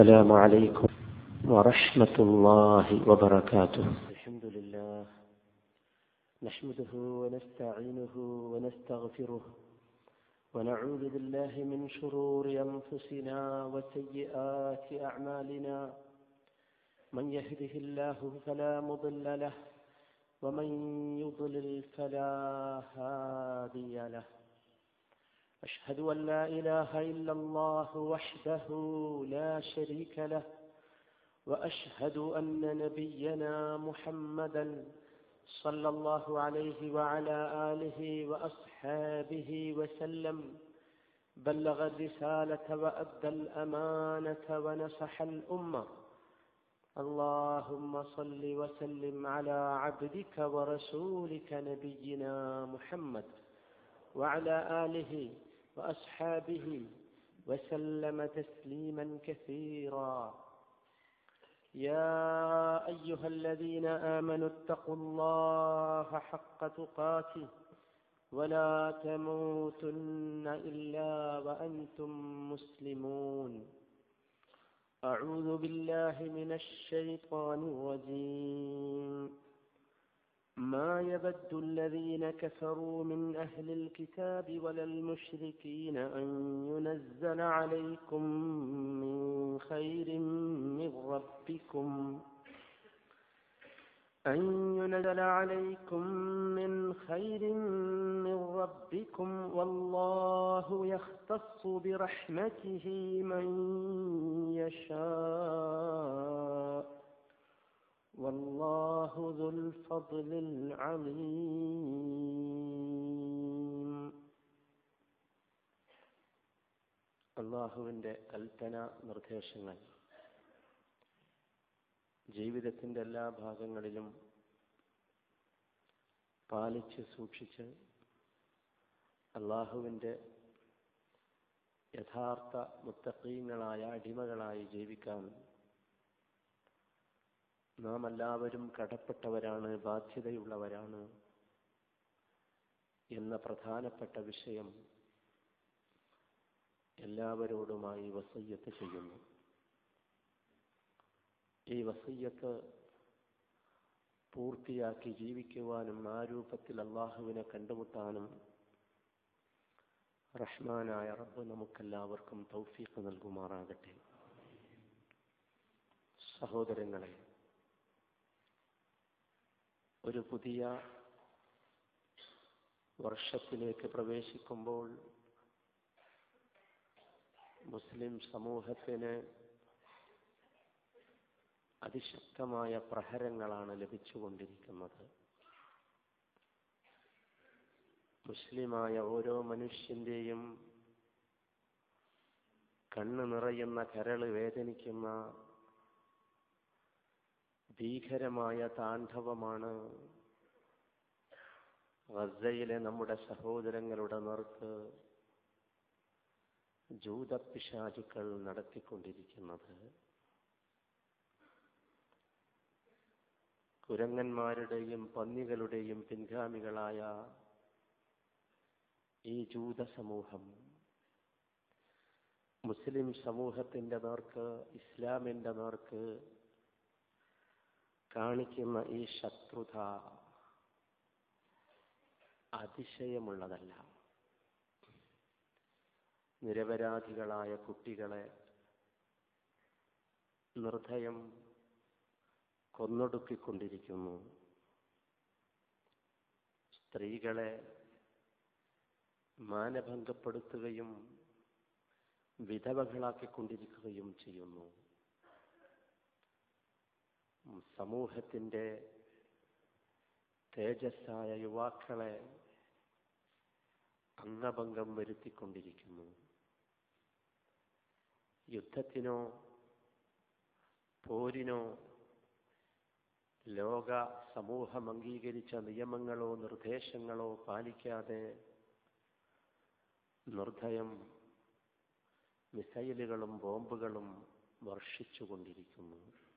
السلام عليكم ورحمة الله وبركاته الحمد لله نحمده ونستعينه ونستغفره ونعوذ بالله من شرور أنفسنا وسيئات أعمالنا من يهده الله فلا مضل له ومن يضلل فلا هادي له أشهد أن لا إله إلا الله وحده لا شريك له وأشهد أن نبينا محمدا صلى الله عليه وعلى آله وأصحابه وسلم بلغ الرسالة وأدى الأمانة ونصح الأمة اللهم صل وسلم على عبدك ورسولك نبينا محمد وعلى آله وأصحابه وسلم تسليما كثيرا يا أيها الذين آمنوا اتقوا الله حق تقاته ولا تموتن إلا وأنتم مسلمون أعوذ بالله من الشيطان الرجيم ما يبد الذين كفروا من أهل الكتاب ولا المشركين أن ينزل عليكم من خير من ربكم أن ينزل عليكم من خير من ربكم والله يختص برحمته من يشاء والله ذو الفضل العظيم അള്ളാഹുവിൻ്റെ കൽപ്പന നിർദ്ദേശങ്ങൾ ജീവിതത്തിൻ്റെ എല്ലാ ഭാഗങ്ങളിലും പാലിച്ച് സൂക്ഷിച്ച് അള്ളാഹുവിൻ്റെ യഥാർത്ഥ മുത്തക്കീങ്ങളായ അടിമകളായി ജീവിക്കാൻ നാം എല്ലാവരും കടപ്പെട്ടവരാണ് ബാധ്യതയുള്ളവരാണ് എന്ന പ്രധാനപ്പെട്ട വിഷയം എല്ലാവരോടുമായി വസയ്യത്ത് ചെയ്യുന്നു ഈ വസയ്യത്ത് പൂർത്തിയാക്കി ജീവിക്കുവാനും ആ രൂപത്തിൽ അള്ളാഹുവിനെ കണ്ടുമുട്ടാനും റഹ്മാനായ റബ്ബ് നമുക്കെല്ലാവർക്കും തൗഫീഖ് നൽകുമാറാകട്ടെ സഹോദരങ്ങളെ ഒരു പുതിയ വർഷത്തിലേക്ക് പ്രവേശിക്കുമ്പോൾ മുസ്ലിം സമൂഹത്തിന് അതിശക്തമായ പ്രഹരങ്ങളാണ് ലഭിച്ചുകൊണ്ടിരിക്കുന്നത് മുസ്ലിമായ ഓരോ മനുഷ്യന്റെയും കണ്ണ് നിറയുന്ന കരള് വേദനിക്കുന്ന ഭീകരമായ താണ്ഡവമാണ് ഗസയിലെ നമ്മുടെ സഹോദരങ്ങളുടെ നേർക്ക് ജൂതപിശാചുക്കൾ നടത്തിക്കൊണ്ടിരിക്കുന്നത് കുരങ്ങന്മാരുടെയും പന്നികളുടെയും പിൻഗാമികളായ ഈ ജൂത സമൂഹം മുസ്ലിം സമൂഹത്തിന്റെ നേർക്ക് ഇസ്ലാമിന്റെ നേർക്ക് കാണിക്കുന്ന ഈ ശത്രുത അതിശയമുള്ളതല്ല നിരപരാധികളായ കുട്ടികളെ നിർദ്ധയം കൊന്നൊടുക്കിക്കൊണ്ടിരിക്കുന്നു സ്ത്രീകളെ മാനഭംഗപ്പെടുത്തുകയും വിധവകളാക്കിക്കൊണ്ടിരിക്കുകയും ചെയ്യുന്നു സമൂഹത്തിൻ്റെ തേജസ്സായ യുവാക്കളെ അംഗഭംഗം വരുത്തിക്കൊണ്ടിരിക്കുന്നു യുദ്ധത്തിനോ പോരിനോ ലോക സമൂഹം അംഗീകരിച്ച നിയമങ്ങളോ നിർദ്ദേശങ്ങളോ പാലിക്കാതെ നിർദ്ധയം മിസൈലുകളും ബോംബുകളും വർഷിച്ചുകൊണ്ടിരിക്കുന്നു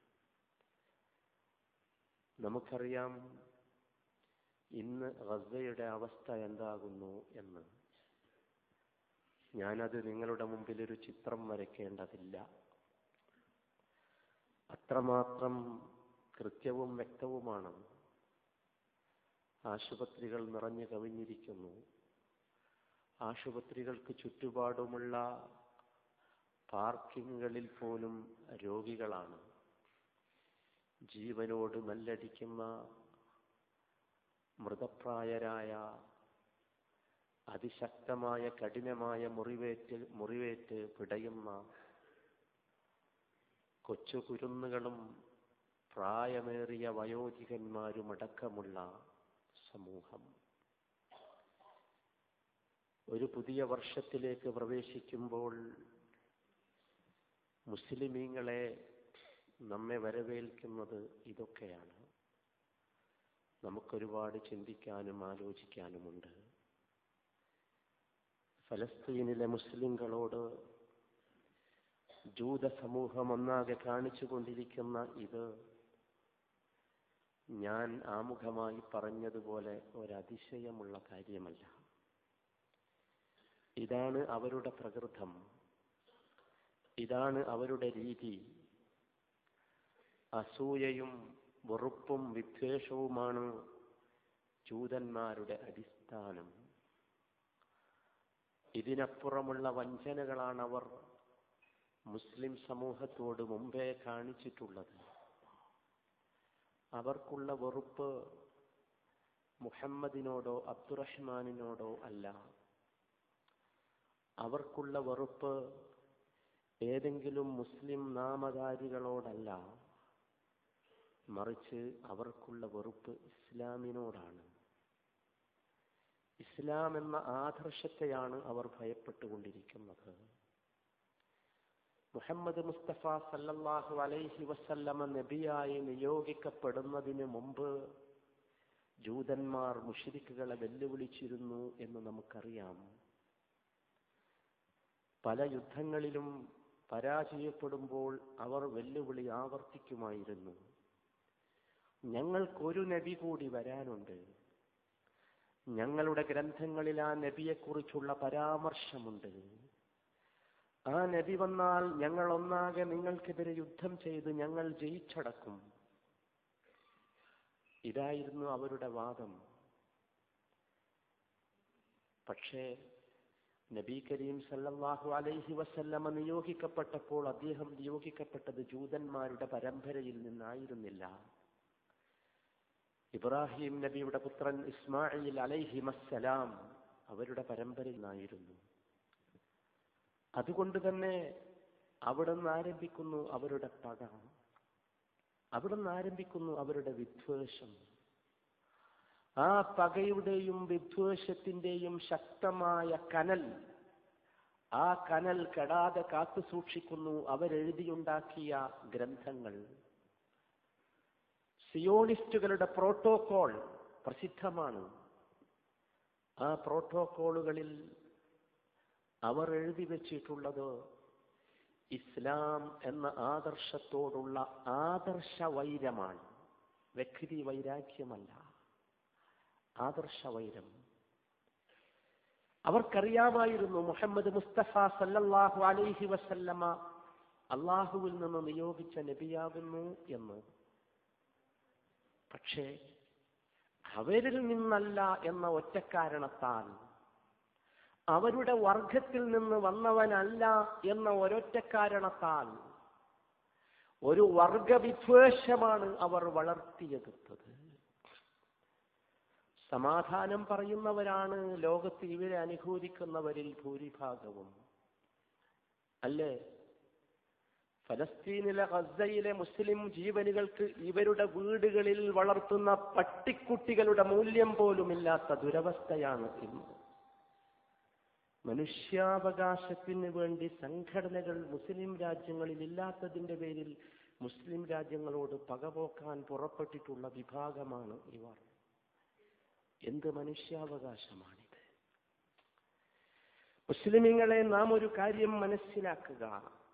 നമുക്കറിയാം ഇന്ന് ഗസയുടെ അവസ്ഥ എന്താകുന്നു എന്ന് ഞാനത് നിങ്ങളുടെ മുമ്പിൽ ഒരു ചിത്രം വരയ്ക്കേണ്ടതില്ല അത്രമാത്രം കൃത്യവും വ്യക്തവുമാണ് ആശുപത്രികൾ നിറഞ്ഞു കവിഞ്ഞിരിക്കുന്നു ആശുപത്രികൾക്ക് ചുറ്റുപാടുമുള്ള പാർക്കിങ്ങുകളിൽ പോലും രോഗികളാണ് ജീവനോട് മല്ലടിക്കുന്ന മൃതപ്രായരായ അതിശക്തമായ കഠിനമായ മുറിവേറ്റ് മുറിവേറ്റ് പിടയുന്ന കൊച്ചു കുരുന്നുകളും പ്രായമേറിയ വയോധികന്മാരുമടക്കമുള്ള സമൂഹം ഒരു പുതിയ വർഷത്തിലേക്ക് പ്രവേശിക്കുമ്പോൾ മുസ്ലിമീങ്ങളെ നമ്മെ വരവേൽക്കുന്നത് ഇതൊക്കെയാണ് നമുക്കൊരുപാട് ചിന്തിക്കാനും ആലോചിക്കാനുമുണ്ട് ഫലസ്തീനിലെ മുസ്ലിങ്ങളോട് ജൂത സമൂഹം ഒന്നാകെ കാണിച്ചുകൊണ്ടിരിക്കുന്ന ഇത് ഞാൻ ആമുഖമായി പറഞ്ഞതുപോലെ ഒരതിശയമുള്ള കാര്യമല്ല ഇതാണ് അവരുടെ പ്രകൃതം ഇതാണ് അവരുടെ രീതി അസൂയയും വെറുപ്പും വിദ്വേഷവുമാണ് ജൂതന്മാരുടെ അടിസ്ഥാനം ഇതിനപ്പുറമുള്ള വഞ്ചനകളാണ് അവർ മുസ്ലിം സമൂഹത്തോട് മുമ്പേ കാണിച്ചിട്ടുള്ളത് അവർക്കുള്ള വെറുപ്പ് മുഹമ്മദിനോടോ അബ്ദുറഹ്മാനിനോടോ അല്ല അവർക്കുള്ള വെറുപ്പ് ഏതെങ്കിലും മുസ്ലിം നാമധാരികളോടല്ല മറിച്ച് അവർക്കുള്ള വെറുപ്പ് ഇസ്ലാമിനോടാണ് ഇസ്ലാം എന്ന ആദർശത്തെയാണ് അവർ ഭയപ്പെട്ടുകൊണ്ടിരിക്കുന്നത് മുഹമ്മദ് മുസ്തഫ സല്ലല്ലാഹു അലൈഹി വസല്ലമ നബിയായി നിയോഗിക്കപ്പെടുന്നതിന് മുമ്പ് ജൂതന്മാർ മുഷിരിക്കുകളെ വെല്ലുവിളിച്ചിരുന്നു എന്ന് നമുക്കറിയാം പല യുദ്ധങ്ങളിലും പരാജയപ്പെടുമ്പോൾ അവർ വെല്ലുവിളി ആവർത്തിക്കുമായിരുന്നു ഞങ്ങൾക്കൊരു നബി കൂടി വരാനുണ്ട് ഞങ്ങളുടെ ഗ്രന്ഥങ്ങളിൽ ആ നബിയെക്കുറിച്ചുള്ള പരാമർശമുണ്ട് ആ നബി വന്നാൽ ഞങ്ങൾ ഒന്നാകെ നിങ്ങൾക്കെതിരെ യുദ്ധം ചെയ്ത് ഞങ്ങൾ ജയിച്ചടക്കും ഇതായിരുന്നു അവരുടെ വാദം പക്ഷേ നബി കരീം സല്ലല്ലാഹു അലൈഹി വസല്ലമ നിയോഗിക്കപ്പെട്ടപ്പോൾ അദ്ദേഹം നിയോഗിക്കപ്പെട്ടത് ജൂതന്മാരുടെ പരമ്പരയിൽ നിന്നായിരുന്നില്ല ഇബ്രാഹിം നബിയുടെ പുത്രൻ ഇസ്മായിൽ അലൈഹിമസ്സലാം അവരുടെ പരമ്പരയിൽ നിന്നായിരുന്നു അതുകൊണ്ട് തന്നെ അവിടുന്ന് ആരംഭിക്കുന്നു അവരുടെ പക അവിടുന്ന് ആരംഭിക്കുന്നു അവരുടെ വിദ്വേഷം ആ പകയുടെയും വിദ്വേഷത്തിന്റെയും ശക്തമായ കനൽ ആ കനൽ കെടാതെ കാത്തു സൂക്ഷിക്കുന്നു അവരെഴുതിയുണ്ടാക്കിയ ഗ്രന്ഥങ്ങൾ സിയോണിസ്റ്റുകളുടെ പ്രോട്ടോകോൾ പ്രസിദ്ധമാണ് ആ പ്രോട്ടോകോളുകളിൽ അവർ എഴുതി വച്ചിട്ടുള്ളത് ഇസ്ലാം എന്ന ആദർശത്തോടുള്ള ആദർശ വൈരമാണ് വ്യക്തി വൈരാഗ്യമല്ല ആദർശ വൈരം അവർക്കറിയാമായിരുന്നു മുഹമ്മദ് മുസ്തഫ സല്ലല്ലാഹു അലൈഹി വസല്ലമ അള്ളാഹുവിൽ നിന്ന് നിയോഗിച്ച നബിയാകുന്നു എന്ന് പക്ഷേ അവരിൽ നിന്നല്ല എന്ന ഒറ്റക്കാരണത്താൽ അവരുടെ വർഗത്തിൽ നിന്ന് വന്നവനല്ല എന്ന ഒരൊറ്റ കാരണത്താൽ ഒരു വർഗവിദ്വേഷമാണ് അവർ വളർത്തിയെടുത്തത് സമാധാനം പറയുന്നവരാണ് ലോകത്ത് ഇവരെ അനുകൂലിക്കുന്നവരിൽ ഭൂരിഭാഗവും അല്ലേ ഫലസ്തീനിലെ ഗസയിലെ മുസ്ലിം ജീവനുകൾക്ക് ഇവരുടെ വീടുകളിൽ വളർത്തുന്ന പട്ടിക്കുട്ടികളുടെ മൂല്യം പോലുമില്ലാത്ത ദുരവസ്ഥയാണ് ഇന്ന് മനുഷ്യാവകാശത്തിന് വേണ്ടി സംഘടനകൾ മുസ്ലിം രാജ്യങ്ങളിൽ ഇല്ലാത്തതിന്റെ പേരിൽ മുസ്ലിം രാജ്യങ്ങളോട് പകപോക്കാൻ പുറപ്പെട്ടിട്ടുള്ള വിഭാഗമാണ് ഇവർ എന്ത് മനുഷ്യാവകാശമാണിത് മുസ്ലിമിങ്ങളെ നാം ഒരു കാര്യം മനസ്സിലാക്കുക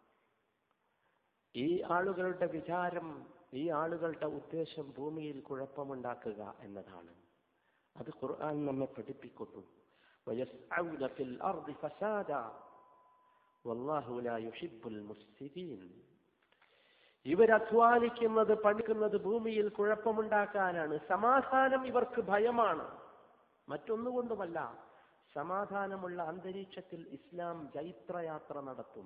ഈ ആളുകളുടെ വിചാരം ഈ ആളുകളുടെ ഉദ്ദേശം ഭൂമിയിൽ കുഴപ്പമുണ്ടാക്കുക എന്നതാണ് അത് ഖുർആൻ നമ്മെ പഠിപ്പിക്കുന്നു ويسعون في الأرض فسادا والله لا يحب المفسدين ഇവരധ്വാനിക്കുന്നത് പഠിക്കുന്നത് ഭൂമിയിൽ കുഴപ്പമുണ്ടാക്കാനാണ് സമാധാനം ഇവർക്ക് ഭയമാണ് മറ്റൊന്നുകൊണ്ടുമല്ല സമാധാനമുള്ള അന്തരീക്ഷത്തിൽ ഇസ്ലാം ജൈത്രയാത്ര നടത്തും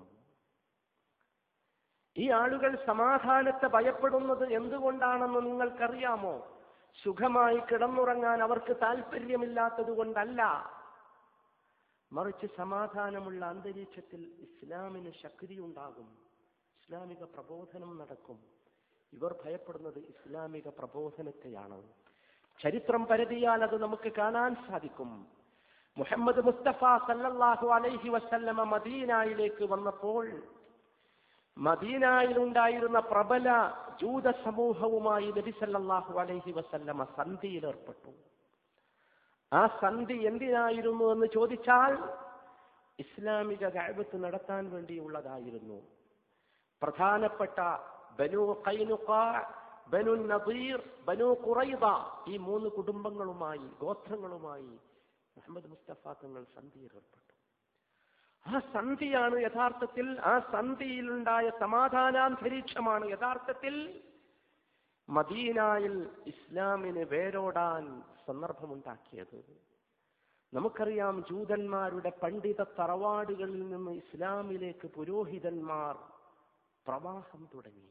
ഈ ആളുകൾ സമാധാനത്തെ ഭയപ്പെടുന്നത് എന്തുകൊണ്ടാണെന്ന് നിങ്ങൾക്കറിയാമോ സുഖമായി കിടന്നുറങ്ങാൻ അവർക്ക് താല്പര്യമില്ലാത്തത് കൊണ്ടല്ല മറിച്ച് സമാധാനമുള്ള അന്തരീക്ഷത്തിൽ ഇസ്ലാമിന് ശക്തിയുണ്ടാകും ഇസ്ലാമിക പ്രബോധനം നടക്കും ഇവർ ഭയപ്പെടുന്നത് ഇസ്ലാമിക പ്രബോധനത്തെയാണ് ചരിത്രം പരതിയാൽ അത് നമുക്ക് കാണാൻ സാധിക്കും മുഹമ്മദ് മുസ്തഫ സല്ലല്ലാഹു അലൈഹി വസല്ലമ മദീനായിലേക്ക് വന്നപ്പോൾ മദീനായിലുണ്ടായിരുന്ന പ്രബല ജൂത സമൂഹവുമായി നബി സല്ലല്ലാഹു അലൈഹി വസല്ലമ സന്ധിയിൽ ഏർപ്പെട്ടു ആ സന്ധി എന്തിനായിരുന്നു എന്ന് ചോദിച്ചാൽ ഇസ്ലാമിക ഗാബത്ത് നടത്താൻ വേണ്ടിയുള്ളതായിരുന്നു പ്രധാനപ്പെട്ട ബനു കൈനുക ബനു നദീർ ബനു ഖുറൈദ ഈ മൂന്ന് കുടുംബങ്ങളുമായി ഗോത്രങ്ങളുമായി മുഹമ്മദ് മുസ്തഫ തങ്ങൾ സന്ധിയിൽ ഏർപ്പെട്ടു ആ സന്ധിയാണ് യഥാർത്ഥത്തിൽ ആ സന്ധിയിലുണ്ടായ സമാധാനാന്തരീക്ഷമാണ് യഥാർത്ഥത്തിൽ മദീനായിൽ ഇസ്ലാമിന് വേരോടാൻ സന്ദർഭമുണ്ടാക്കിയത് നമുക്കറിയാം ജൂതന്മാരുടെ പണ്ഡിത തറവാടുകളിൽ നിന്ന് ഇസ്ലാമിലേക്ക് പുരോഹിതന്മാർ പ്രവാഹം തുടങ്ങി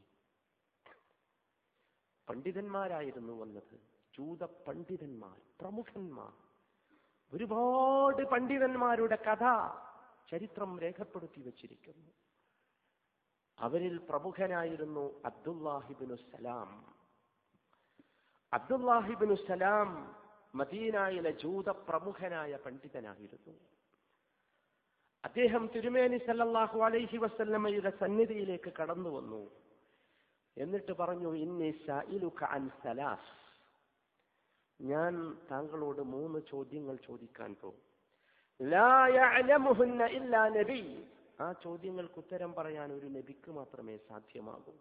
പണ്ഡിതന്മാരായിരുന്നു വന്നത് ജൂത പണ്ഡിതന്മാർ പ്രമുഖന്മാർ ഒരുപാട് പണ്ഡിതന്മാരുടെ കഥ ചരിത്രം രേഖപ്പെടുത്തി വച്ചിരിക്കുന്നു അവരിൽ പ്രമുഖനായിരുന്നു അബ്ദുല്ലാഹിബിനു സലാം അബ്ദുല്ലാഹിബിനു സലാം മദീനായിലെ ജൂത പ്രമുഖനായ പണ്ഡിതനായിരുന്നു അദ്ദേഹം തിരുമേനി സല്ലല്ലാഹു അലൈഹി വസല്ലമയുടെ സന്നിധിയിലേക്ക് കടന്നു വന്നു എന്നിട്ട് പറഞ്ഞു ഇന്നി സഇലുക അൻ സലാസ് ഞാൻ താങ്കളോട് മൂന്ന് ചോദ്യങ്ങൾ ചോദിക്കാൻ പോകും ലാ യഅലമുഹുന്ന ഇല്ലാ നബി ആ ചോദ്യങ്ങൾക്ക് ഉത്തരം പറയാൻ ഒരു നബിക്ക് മാത്രമേ സാധ്യമാകൂ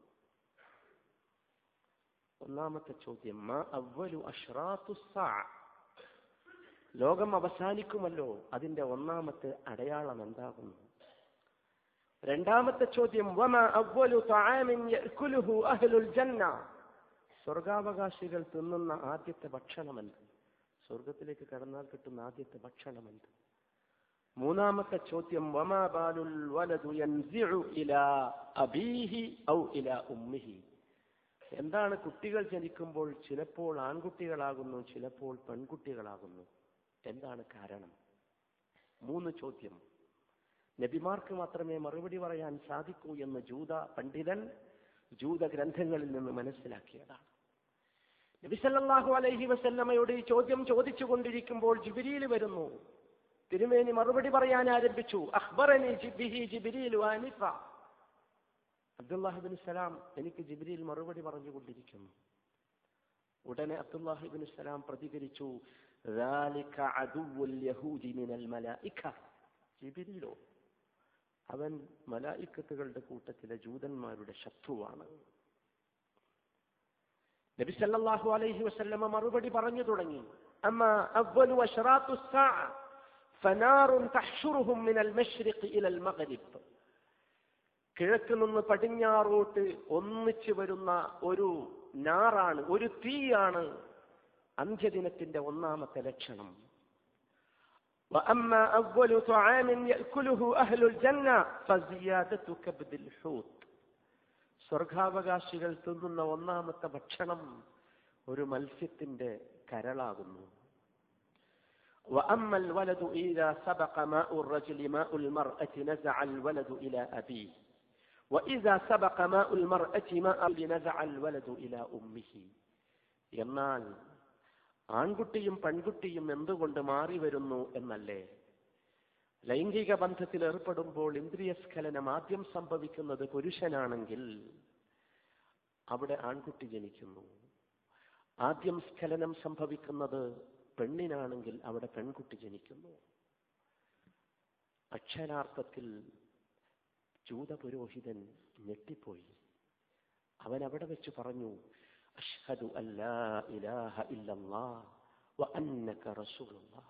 ഒന്നാമത്തെ ചോദ്യം മാ അവ്വലു അഷ്റാത്തു സാഅ ലോകം അവസാനിക്കുമല്ലോ അതിന്റെ ഒന്നാമത്തെ അടയാളം എന്താകുന്നു രണ്ടാമത്തെ ചോദ്യം വമ അവ്വലു തആമിൻ യഅ്കുലുഹു അഹ്ലുൽ ജന്ന സ്വർഗാവകാശികൾ തിന്നുന്ന ആദ്യത്തെ ഭക്ഷണമെന്ത് സ്വർഗത്തിലേക്ക് കടന്നാൽ കിട്ടുന്ന ആദ്യത്തെ ഭക്ഷണമെന്ത് മൂന്നാമത്തെ ചോദ്യം വമാ ബാലുൽ വലദു യൻസിഉ ഇലാ അബീഹി ഔ ഇലാ ഉമ്മിഹി എന്താണ് കുട്ടികൾ ജനിക്കുമ്പോൾ ചിലപ്പോൾ ആൺകുട്ടികളാകുന്നു ചിലപ്പോൾ പെൺകുട്ടികളാകുന്നു എന്താണ് കാരണം മൂന്ന് ചോദ്യം നബിമാർക്ക് മാത്രമേ മറുപടി പറയാൻ സാധിക്കൂ എന്ന് ജൂത പണ്ഡിതൻ ജൂത ഗ്രന്ഥങ്ങളിൽ നിന്ന് മനസ്സിലാക്കിയതാണ് നബി സല്ലല്ലാഹു അലൈഹി വസല്ലമയോട് ഈ ചോദ്യം ചോദിച്ചു കൊണ്ടിരിക്കുമ്പോൾ ജിബിരിയിൽ വരുന്നു തിരുമേനി മറുപടി പറയാൻ ആരംഭിച്ചു അഖ്ബറനി ജിബിഹി ജിബിരിൽ വാനിഫ അബ്ദുല്ലാഹിബിൻ സലാം എനിക്ക് ജിബിരിയിൽ മറുപടി പറഞ്ഞുകൊണ്ടിരിക്കുന്നു ഉടനെ അബ്ദുല്ലാഹിബിൻ സലാം പ്രതികരിച്ചു ذلك عدو اليهود من الملائكة ജിബിരിലോ അവൻ മലായിക്കത്തുകളുടെ കൂട്ടത്തിലെ ജൂതന്മാരുടെ ശത്രുവാണ് നബി സല്ലല്ലാഹു അലൈഹി വസല്ലമ മറുപടി പറഞ്ഞു തുടങ്ങി അമ്മ അവ്വലു അശ്റാത്തു الساعة فنار تحشرهم من المشرق إلى المغرب കിഴക്ക് നിന്ന് പടിഞ്ഞാറോട്ട് ഒന്നിച്ചു വരുന്ന ഒരു നാറാണ് ഒരു തീയാണ് അന്ത്യദിനത്തിന്റെ ഒന്നാമത്തെ ലക്ഷണം وأما أول طعام يأكله أهل الجنة فزيادة كبد الحوت സ്വർഗാവകാശികൾ തിന്നുന്ന ഒന്നാമത്തെ ഭക്ഷണം ഒരു മത്സ്യത്തിന്റെ കരളാകുന്നു وأما الولد إذا سبق ماء الرجل ماء المرأة نزع الولد إلى أبيه وإذا سبق ماء المرأة ماء نزع الولد إلى أمه എന്നാൽ ആൺകുട്ടിയും പെൺകുട്ടിയും എന്തുകൊണ്ട് മാറി വരുന്നു എന്നല്ലേ ലൈംഗിക ബന്ധത്തിൽ ഏർപ്പെടുമ്പോൾ ഇന്ദ്രിയസ്ഖലനം ആദ്യം സംഭവിക്കുന്നത് പുരുഷനാണെങ്കിൽ അവിടെ ആൺകുട്ടി ജനിക്കുന്നു ആദ്യം സ്ഖലനം സംഭവിക്കുന്നത് പെണ്ണിനാണെങ്കിൽ അവിടെ പെൺകുട്ടി ജനിക്കുന്നു അക്ഷരാർത്ഥത്തിൽ ജൂതപുരോഹിതൻ ഞെട്ടിപ്പോയി അവൻ അവിടെ വെച്ച് പറഞ്ഞു അഷ്ഹദു അല്ലാ ഇലാഹ ഇല്ലല്ലാഹ് വ അന്നക റസൂലുള്ളാഹ്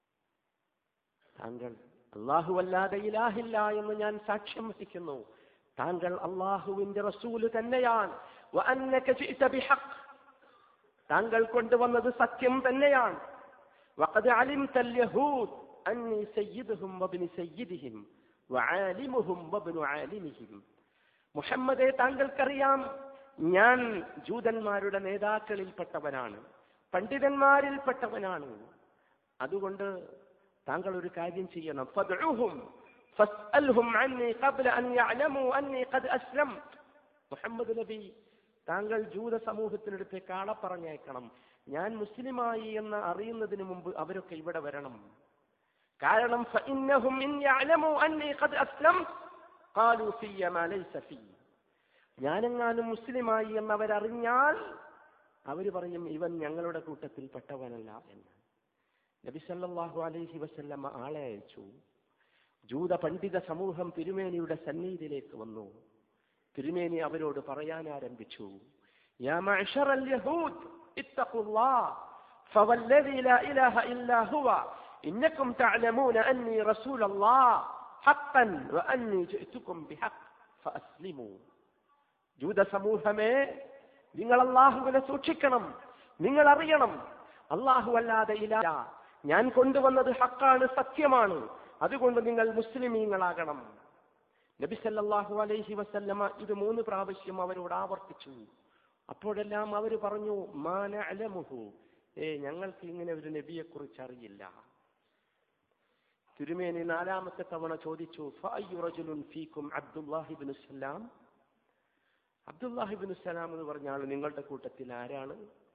താങ്കൾ അല്ലാഹു അല്ലാതെ ഇലാഹില്ല എന്ന് ഞാൻ സാക്ഷ്യം വഹിക്കുന്നു താങ്കൾ അള്ളാഹുവിന്റെ റസൂല് തന്നെയാണ് وأنك جئت بحق താങ്കൾ കൊണ്ടുവന്നത് സത്യം തന്നെയാണ് وقد علمت اليهود أني سيدهم وابن سيدهم وعالمهم وابن عالمهم മുഹമ്മദെ താങ്കൾക്കറിയാം ഞാൻ ജൂതന്മാരുടെ നേതാക്കളിൽപ്പെട്ടവനാണ് പണ്ഡിതന്മാരിൽപ്പെട്ടവനാണ് അതുകൊണ്ട് താങ്കൾ ഒരു കാര്യം ചെയ്യണം ഫദ്ഉഹും ഫസ്അൽഹും അന്നി ഖബ്ല അൻ യഅലമു അന്നി ഖദ് അസ്ലം മുഹമ്മദ് നബി താങ്കൾ ജൂത സമൂഹത്തിനടുത്തേക്ക് ആളെ പറഞ്ഞയക്കണം ഞാൻ മുസ്ലിമായി എന്ന് അറിയുന്നതിന് മുമ്പ് അവരൊക്കെ ഇവിടെ വരണം കാരണം فإنهم إن يعلموا أني قد أسلمت قالوا في ما ليس في ഞാനെങ്ങാനും മുസ്ലിമായി എന്നവരറിഞ്ഞാൽ അവർ പറയും ഇവൻ ഞങ്ങളുടെ കൂട്ടത്തിൽപ്പെട്ടവനല്ല എന്ന് നബി സല്ലല്ലാഹു അലൈഹി വസല്ലമ ആളെ അയച്ചു ജൂത പണ്ഡിത സമൂഹം തിരുമേനിയുടെ സന്നിധിയിലേക്ക് വന്നു തിരുമേനി അവരോട് പറയാൻ ആരംഭിച്ചു യാ മഅ്ശറൽ യഹൂദ് ഇത്തഖുല്ലാഹ് فوالذي لا إله إلا هو إنكم تعلمون أني رسول الله حقا وأني جئتكم بحق فأسلموا ജൂത സമൂഹമേ നിങ്ങൾ അള്ളാഹുവിനെ സൂക്ഷിക്കണം നിങ്ങൾ അറിയണം അള്ളാഹു അല്ലാതെ ഇല്ല ഞാൻ കൊണ്ടുവന്നത് ഹക്കാണ് സത്യമാണ് അതുകൊണ്ട് നിങ്ങൾ മുസ്ലിമീങ്ങളാകണം നബി സല്ലല്ലാഹു അലൈഹി വസല്ലമ ഇത് മൂന്ന് പ്രാവശ്യം അവരോട് ആവർത്തിച്ചു അപ്പോഴെല്ലാം അവർ പറഞ്ഞു മാന അലമുഹു ഏ ഞങ്ങൾക്ക് ഇങ്ങനെ ഒരു നബിയെ കുറിച്ച് അറിയില്ല തിരുമേനി നാലാമത്തെ തവണ ചോദിച്ചു ഫഅയ്യു റജുലുൻ ഫീക്കും അബ്ദുല്ലാഹിബ്നു സലാം അബ്ദുല്ലാഹിബിൻ സലാം എന്ന് പറഞ്ഞ ആൾ നിങ്ങളുടെ കൂട്ടത്തിൽ ആരാണ്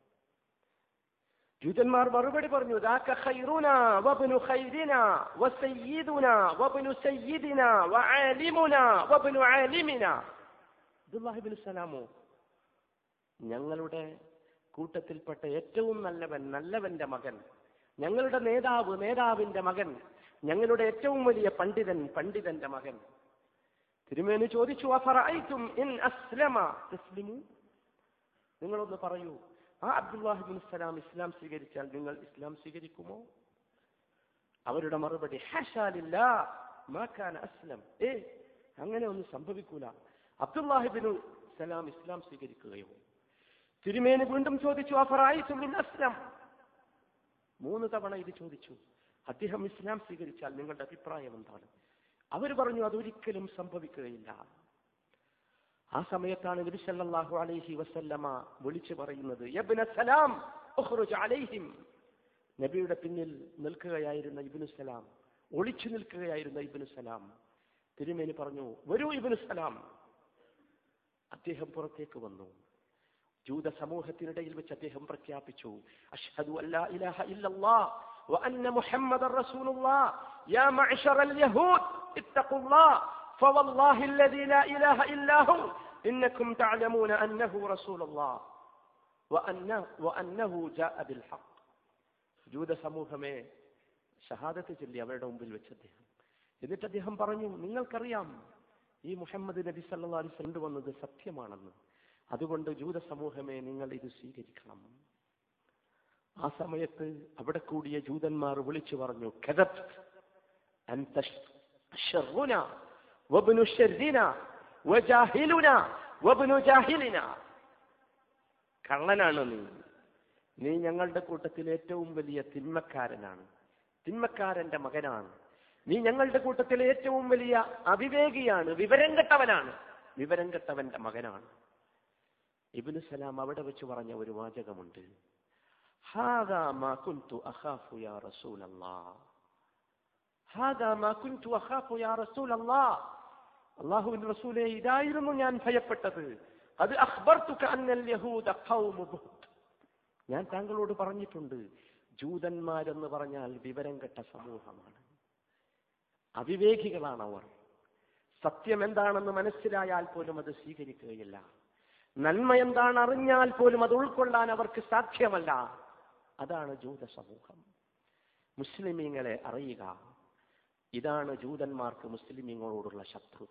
ജൂതന്മാർ മറുപടി പറഞ്ഞു ذاك خيرنا وابن خيرنا وسيدنا وابن سيدنا وعالمنا وابن عالمنا അബ്ദുല്ലാഹിബിൻ സലാമോ ഞങ്ങളുടെ കൂട്ടത്തിൽപ്പെട്ട ഏറ്റവും നല്ലവൻ നല്ലവന്റെ മകൻ ഞങ്ങളുടെ നേതാവ് നേതാവിന്റെ മകൻ ഞങ്ങളുടെ ഏറ്റവും വലിയ പണ്ഡിതൻ പണ്ഡിതന്റെ മകൻ തിരുമേനി ചോദിച്ചു അഫറഅയ്തും ഇൻ അസ്ലമ തസ്ലിമു നിങ്ങളൊന്ന് പറയൂ ആ അബ്ദുല്ലാഹിബിൻ സലാം ഇസ്ലാം സ്വീകരിച്ചാൽ നിങ്ങൾ ഇസ്ലാം സ്വീകരിക്കുമോ അവരുടെ മറുപടി ഹാഷാലില്ല മാക്കാൻ അസ്ലം ഏ അങ്ങനെ ഒന്നും സംഭവിക്കൂല അബ്ദുല്ലാഹിബിൻ സലാം ഇസ്ലാം സ്വീകരിക്കുകയോ തിരുമേനി വീണ്ടും ചോദിച്ചു അഫറഅയ്തും ഇൻ അസ്ലം മൂന്ന് തവണ ഇത് ചോദിച്ചു അദ്ദേഹം ഇസ്ലാം സ്വീകരിച്ചാൽ നിങ്ങളുടെ അഭിപ്രായം എന്താണ് അവർ പറഞ്ഞു അതൊരിക്കലും സംഭവിക്കുകയില്ല ആ സമയത്താണ് നബി സല്ലല്ലാഹു അലൈഹി വസല്ലമ വിളിച്ചു പറയുന്നത് യബ്ന സലാം ഉഖ്റുജ് അലൈഹിം നബിയുടെ പിന്നിൽ നിൽക്കുകയായിരുന്ന ഇബ്നു സലാം ഒളിച്ചു നിൽക്കുകയായിരുന്ന ഇബ്നു സലാം തിരുമേനി പറഞ്ഞു വരൂ ഇബ്നു സലാം അദ്ദേഹം പുറത്തേക്ക് വന്നു ജൂത സമൂഹത്തിനിടയിൽ വെച്ച് അദ്ദേഹം പ്രഖ്യാപിച്ചു അഷ്ഹദു അല്ലാ ഇലാഹ ഇല്ലല്ലാഹ് وأن محمد رسول الله يا معشر اليهود اتقوا الله فوالله الذي لا إله إلا هو إنكم تعلمون أنه رسول الله وأنه, وأنه جاء بالحق ജൂത സമൂഹമേ ഷഹാദത്ത് ചൊല്ലി അവരുടെ മുമ്പിൽ വെച്ച് അദ്ദേഹം എന്നിട്ട് അദ്ദേഹം പറഞ്ഞു നിങ്ങൾക്കറിയാം ഈ മുഹമ്മദ് നബി സല്ലല്ലാഹു അലൈഹി വസല്ലം കൊണ്ടുവന്നത് സത്യമാണെന്ന് അതുകൊണ്ട് ജൂത സമൂഹമേ നിങ്ങൾ ഇത് സ്വീകരിക്കണം ആ സമയത്ത് അവിടെ കൂടിയ ജൂതന്മാർ വിളിച്ചു പറഞ്ഞു "കദബ്ത്. അൻത ശർറുന വബ്നു ശർരിന വജാഹിലുന വബ്നു ജാഹിലിന കള്ളനാണ് നീ നീ ഞങ്ങളുടെ കൂട്ടത്തിൽ ഏറ്റവും വലിയ തിന്മക്കാരനാണ് തിന്മക്കാരന്റെ മകനാണ് നീ ഞങ്ങളുടെ കൂട്ടത്തിൽ ഏറ്റവും വലിയ അവിവേകിയാണ് വിവരം കെട്ടവനാണ് വിവരം കെട്ടവന്റെ മകനാണ് ഇബ്നു സലാം അവിടെ വെച്ച് പറഞ്ഞ ഒരു വാചകമുണ്ട് هذا ما كنت أخاف يا رسول الله هذا ما كنت أخاف يا رسول الله അള്ളാഹുവിന്റെ റസൂലെ ഇതായിരുന്നു ഞാൻ ഭയപ്പെട്ടത് അത് അഖ്ബർത്തുക അന്നൽ യഹൂദ ഖൗമു ബുഹ്ത് ഞാൻ താങ്കളോട് പറഞ്ഞിട്ടുണ്ട് ജൂതന്മാരെന്ന് പറഞ്ഞാൽ വിവരം കെട്ട സമൂഹമാണ് അവിവേകികളാണ് അവർ സത്യം എന്താണെന്ന് മനസ്സിലായാൽ പോലും അത് സ്വീകരിക്കുകയില്ല നന്മ എന്താണ് അറിഞ്ഞാൽ പോലും അത് ഉൾക്കൊള്ളാൻ അവർക്ക് സാധ്യമല്ല അതാണ് ജൂത സമൂഹം മുസ്ലിമീങ്ങളെ അറിയുക ഇതാണ് ജൂതന്മാർക്ക് മുസ്ലിമീങ്ങളോടുള്ള ശത്രുത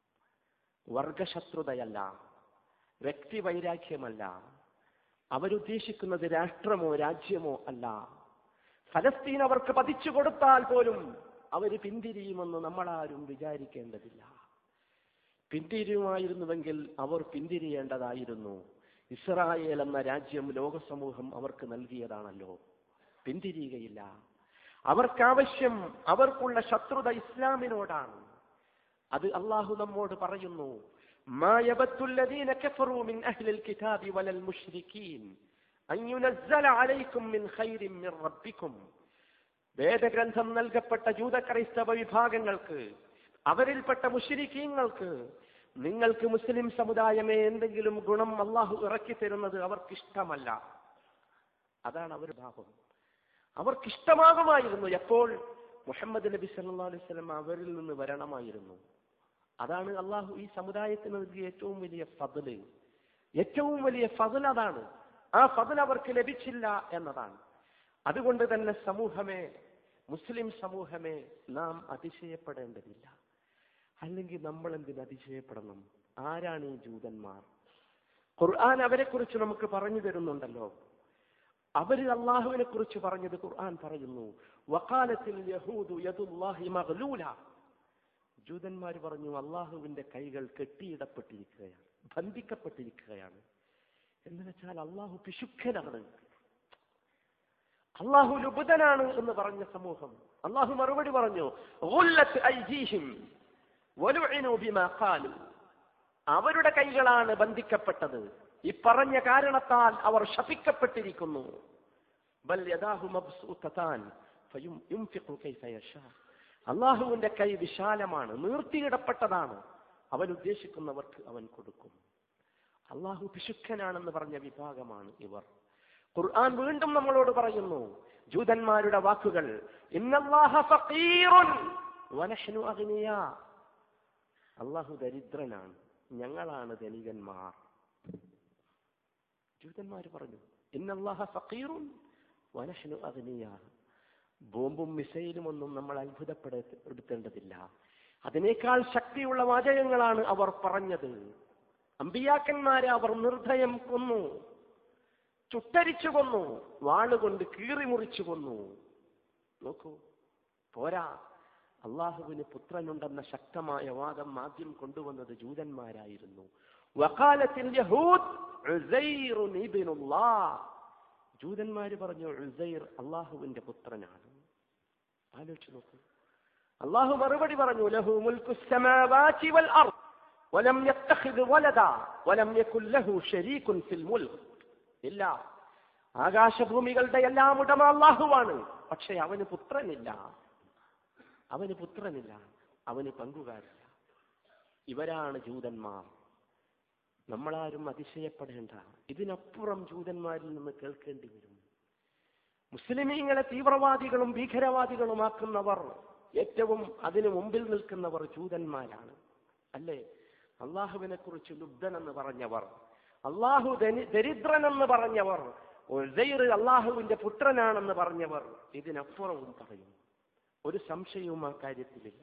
വർഗശത്രുതയല്ല വ്യക്തിവൈരാഗ്യമല്ല അവരുദ്ദേശിക്കുന്നത് രാഷ്ട്രമോ രാജ്യമോ അല്ല ഫലസ്തീൻ അവർക്ക് പതിച്ചു കൊടുത്താൽ പോലും അവർ പിന്തിരിയുമെന്ന് നമ്മളാരും വിചാരിക്കേണ്ടതില്ല പിന്തിരിയുമായിരുന്നുവെങ്കിൽ അവർ പിന്തിരിയേണ്ടതായിരുന്നു ഇസ്രായേൽ എന്ന രാജ്യം ലോകസമൂഹം അവർക്ക് നൽകിയതാണല്ലോ പിന്തിരിയുകയില്ല അവർക്കാവശ്യം അവർക്കുള്ള ശത്രുത ഇസ്ലാമിനോടാണ് അത് അള്ളാഹു നമ്മോട് പറയുന്നു ما يبت الذين كفروا من أهل الكتاب ولا المشركين أن ينزل عليكم من خير من ربكم വേദഗ്രന്ഥം നൽകപ്പെട്ട ജൂത ക്രൈസ്തവ വിഭാഗങ്ങൾക്ക് അവരിൽപ്പെട്ട മുഷിരിക്കീങ്ങൾക്ക് നിങ്ങൾക്ക് മുസ്ലിം സമുദായമേ എന്തെങ്കിലും ഗുണം അള്ളാഹു ഇറക്കി തരുന്നത് അവർക്കിഷ്ടമല്ല അതാണ് അവർ ഭാവം അവർക്കിഷ്ടമാകുമായിരുന്നു എപ്പോൾ മുഹമ്മദ് നബി സല്ലാ അലൈഹി സ്വലം അവരിൽ നിന്ന് വരണമായിരുന്നു അതാണ് അള്ളാഹു ഈ സമുദായത്തിന് നൽകിയ ഏറ്റവും വലിയ ഫതില് ഏറ്റവും വലിയ ഫതിൽ അതാണ് ആ ഫതിൽ അവർക്ക് ലഭിച്ചില്ല എന്നതാണ് അതുകൊണ്ട് തന്നെ സമൂഹമേ മുസ്ലിം സമൂഹമേ നാം അതിശയപ്പെടേണ്ടതില്ല അല്ലെങ്കിൽ നമ്മൾ എന്തിന് അതിശയപ്പെടണം ആരാണ് ഈ ജൂതന്മാർ ഖുർആൻ അവരെ കുറിച്ച് നമുക്ക് പറഞ്ഞു തരുന്നുണ്ടല്ലോ അവര് അള്ളാഹുവിനെ കുറിച്ച് പറഞ്ഞത് ഖുർആൻ പറയുന്നു വക്കാലത്തിൽ യഹൂദു യദുല്ലാഹി മഗ്ലൂല ജൂതന്മാർ പറഞ്ഞു അള്ളാഹുവിന്റെ കൈകൾ കെട്ടിയിടപ്പെട്ടിരിക്കുകയാണ് ബന്ധിക്കപ്പെട്ടിരിക്കുകയാണ് എന്ന് വെച്ചാൽ അള്ളാഹു പിശുക്കനാണ് അള്ളാഹു ലുബുധനാണ് എന്ന് പറഞ്ഞ സമൂഹം അള്ളാഹു മറുപടി പറഞ്ഞു "ഗുല്ലത്ത് ഐദീഹിം വലുഇനു ബിമാ ഖാലു." അവരുടെ കൈകളാണ് ബന്ധിക്കപ്പെട്ടത് ഈ പറഞ്ഞ കാരണത്താൽ അവർ ശപിക്കപ്പെട്ടിരിക്കുന്നു ബൽ യദാഹു മബ്സൂത്തതാൻ ഫയും- യുംഫിഖു കൈഫ യശാ. അള്ളാഹുവിന്റെ കൈ വിശാലമാണ് നീർത്തിയിടപ്പെട്ടതാണ് അവൻ ഉദ്ദേശിക്കുന്നവർക്ക് അവൻ കൊടുക്കും അള്ളാഹു പിശുക്കനാണെന്ന് പറഞ്ഞ വിഭാഗമാണ് ഇവർ ഖുർആൻ വീണ്ടും നമ്മളോട് പറയുന്നു ജൂതന്മാരുടെ വാക്കുകൾ ഇന്നല്ലാഹ ഫഖീറുൻ വനഹ്നു അഗ്നിയാ അള്ളാഹു ദരിദ്രനാണ് ഞങ്ങളാണ് ധനികന്മാർ ജൂതന്മാർ പറഞ്ഞു ഇന്നല്ലാഹ ഫഖീറുൻ വനഹ്നു അഗ്നിയാ ബോംബും മിസൈലും ഒന്നും നമ്മൾ അത്ഭുതപ്പെടുത്തേണ്ടതില്ല അതിനേക്കാൾ ശക്തിയുള്ള വാചകങ്ങളാണ് അവർ പറഞ്ഞത് അമ്പിയാക്കന്മാരെ അവർ നിർഭയം കൊന്നു ചുട്ടരിച്ചു കൊന്നു വാളുകൊണ്ട് കീറി മുറിച്ചു കൊന്നു നോക്കൂ പോരാ അള്ളാഹുവിന് പുത്രനുണ്ടെന്ന ശക്തമായ വാദം ആദ്യം കൊണ്ടുവന്നത് ജൂതന്മാരായിരുന്നു വക്കാലത്തിൽ യഹൂദ് ഉസൈറുൻ ഇബ്നുല്ലാഹ്. ജൂതന്മാര് പറഞ്ഞു ഉസൈർ അള്ളാഹുവിന്റെ പുത്രനാണ് ആലോചിച്ചു നോക്കൂ അള്ളാഹു മറുപടി പറഞ്ഞു ലഹു മുൽക്കു السماوات والأرض ولم يتخذ ولدا ولم يكن له شريك في الملك ഇല്ല ആകാശഭൂമികളുടെ എല്ലാം ഉടമ അള്ളാഹുവാണ് പക്ഷെ അവന് പുത്രനില്ല അവന് പുത്രനില്ല അവന് പങ്കുകാരില്ല ഇവരാണ് ജൂതന്മാർ നമ്മളാരും അതിശയപ്പെടേണ്ട ഇതിനപ്പുറം ജൂതന്മാരിൽ നിന്ന് കേൾക്കേണ്ടി വരും മുസ്ലിമീങ്ങളെ തീവ്രവാദികളും ഭീകരവാദികളുമാക്കുന്നവർ ഏറ്റവും അതിനു മുമ്പിൽ നിൽക്കുന്നവർ ജൂതന്മാരാണ് അല്ലേ അള്ളാഹുവിനെ കുറിച്ച് ലുബ്ധനെന്ന് പറഞ്ഞവർ അള്ളാഹു ധനി- ദരിദ്രനെന്ന് പറഞ്ഞവർ ഉസൈർ അള്ളാഹുവിന്റെ പുത്രനാണെന്ന് പറഞ്ഞവർ ഇതിനപ്പുറവും പറയും ഒരു സംശയവും ആ കാര്യത്തിലില്ല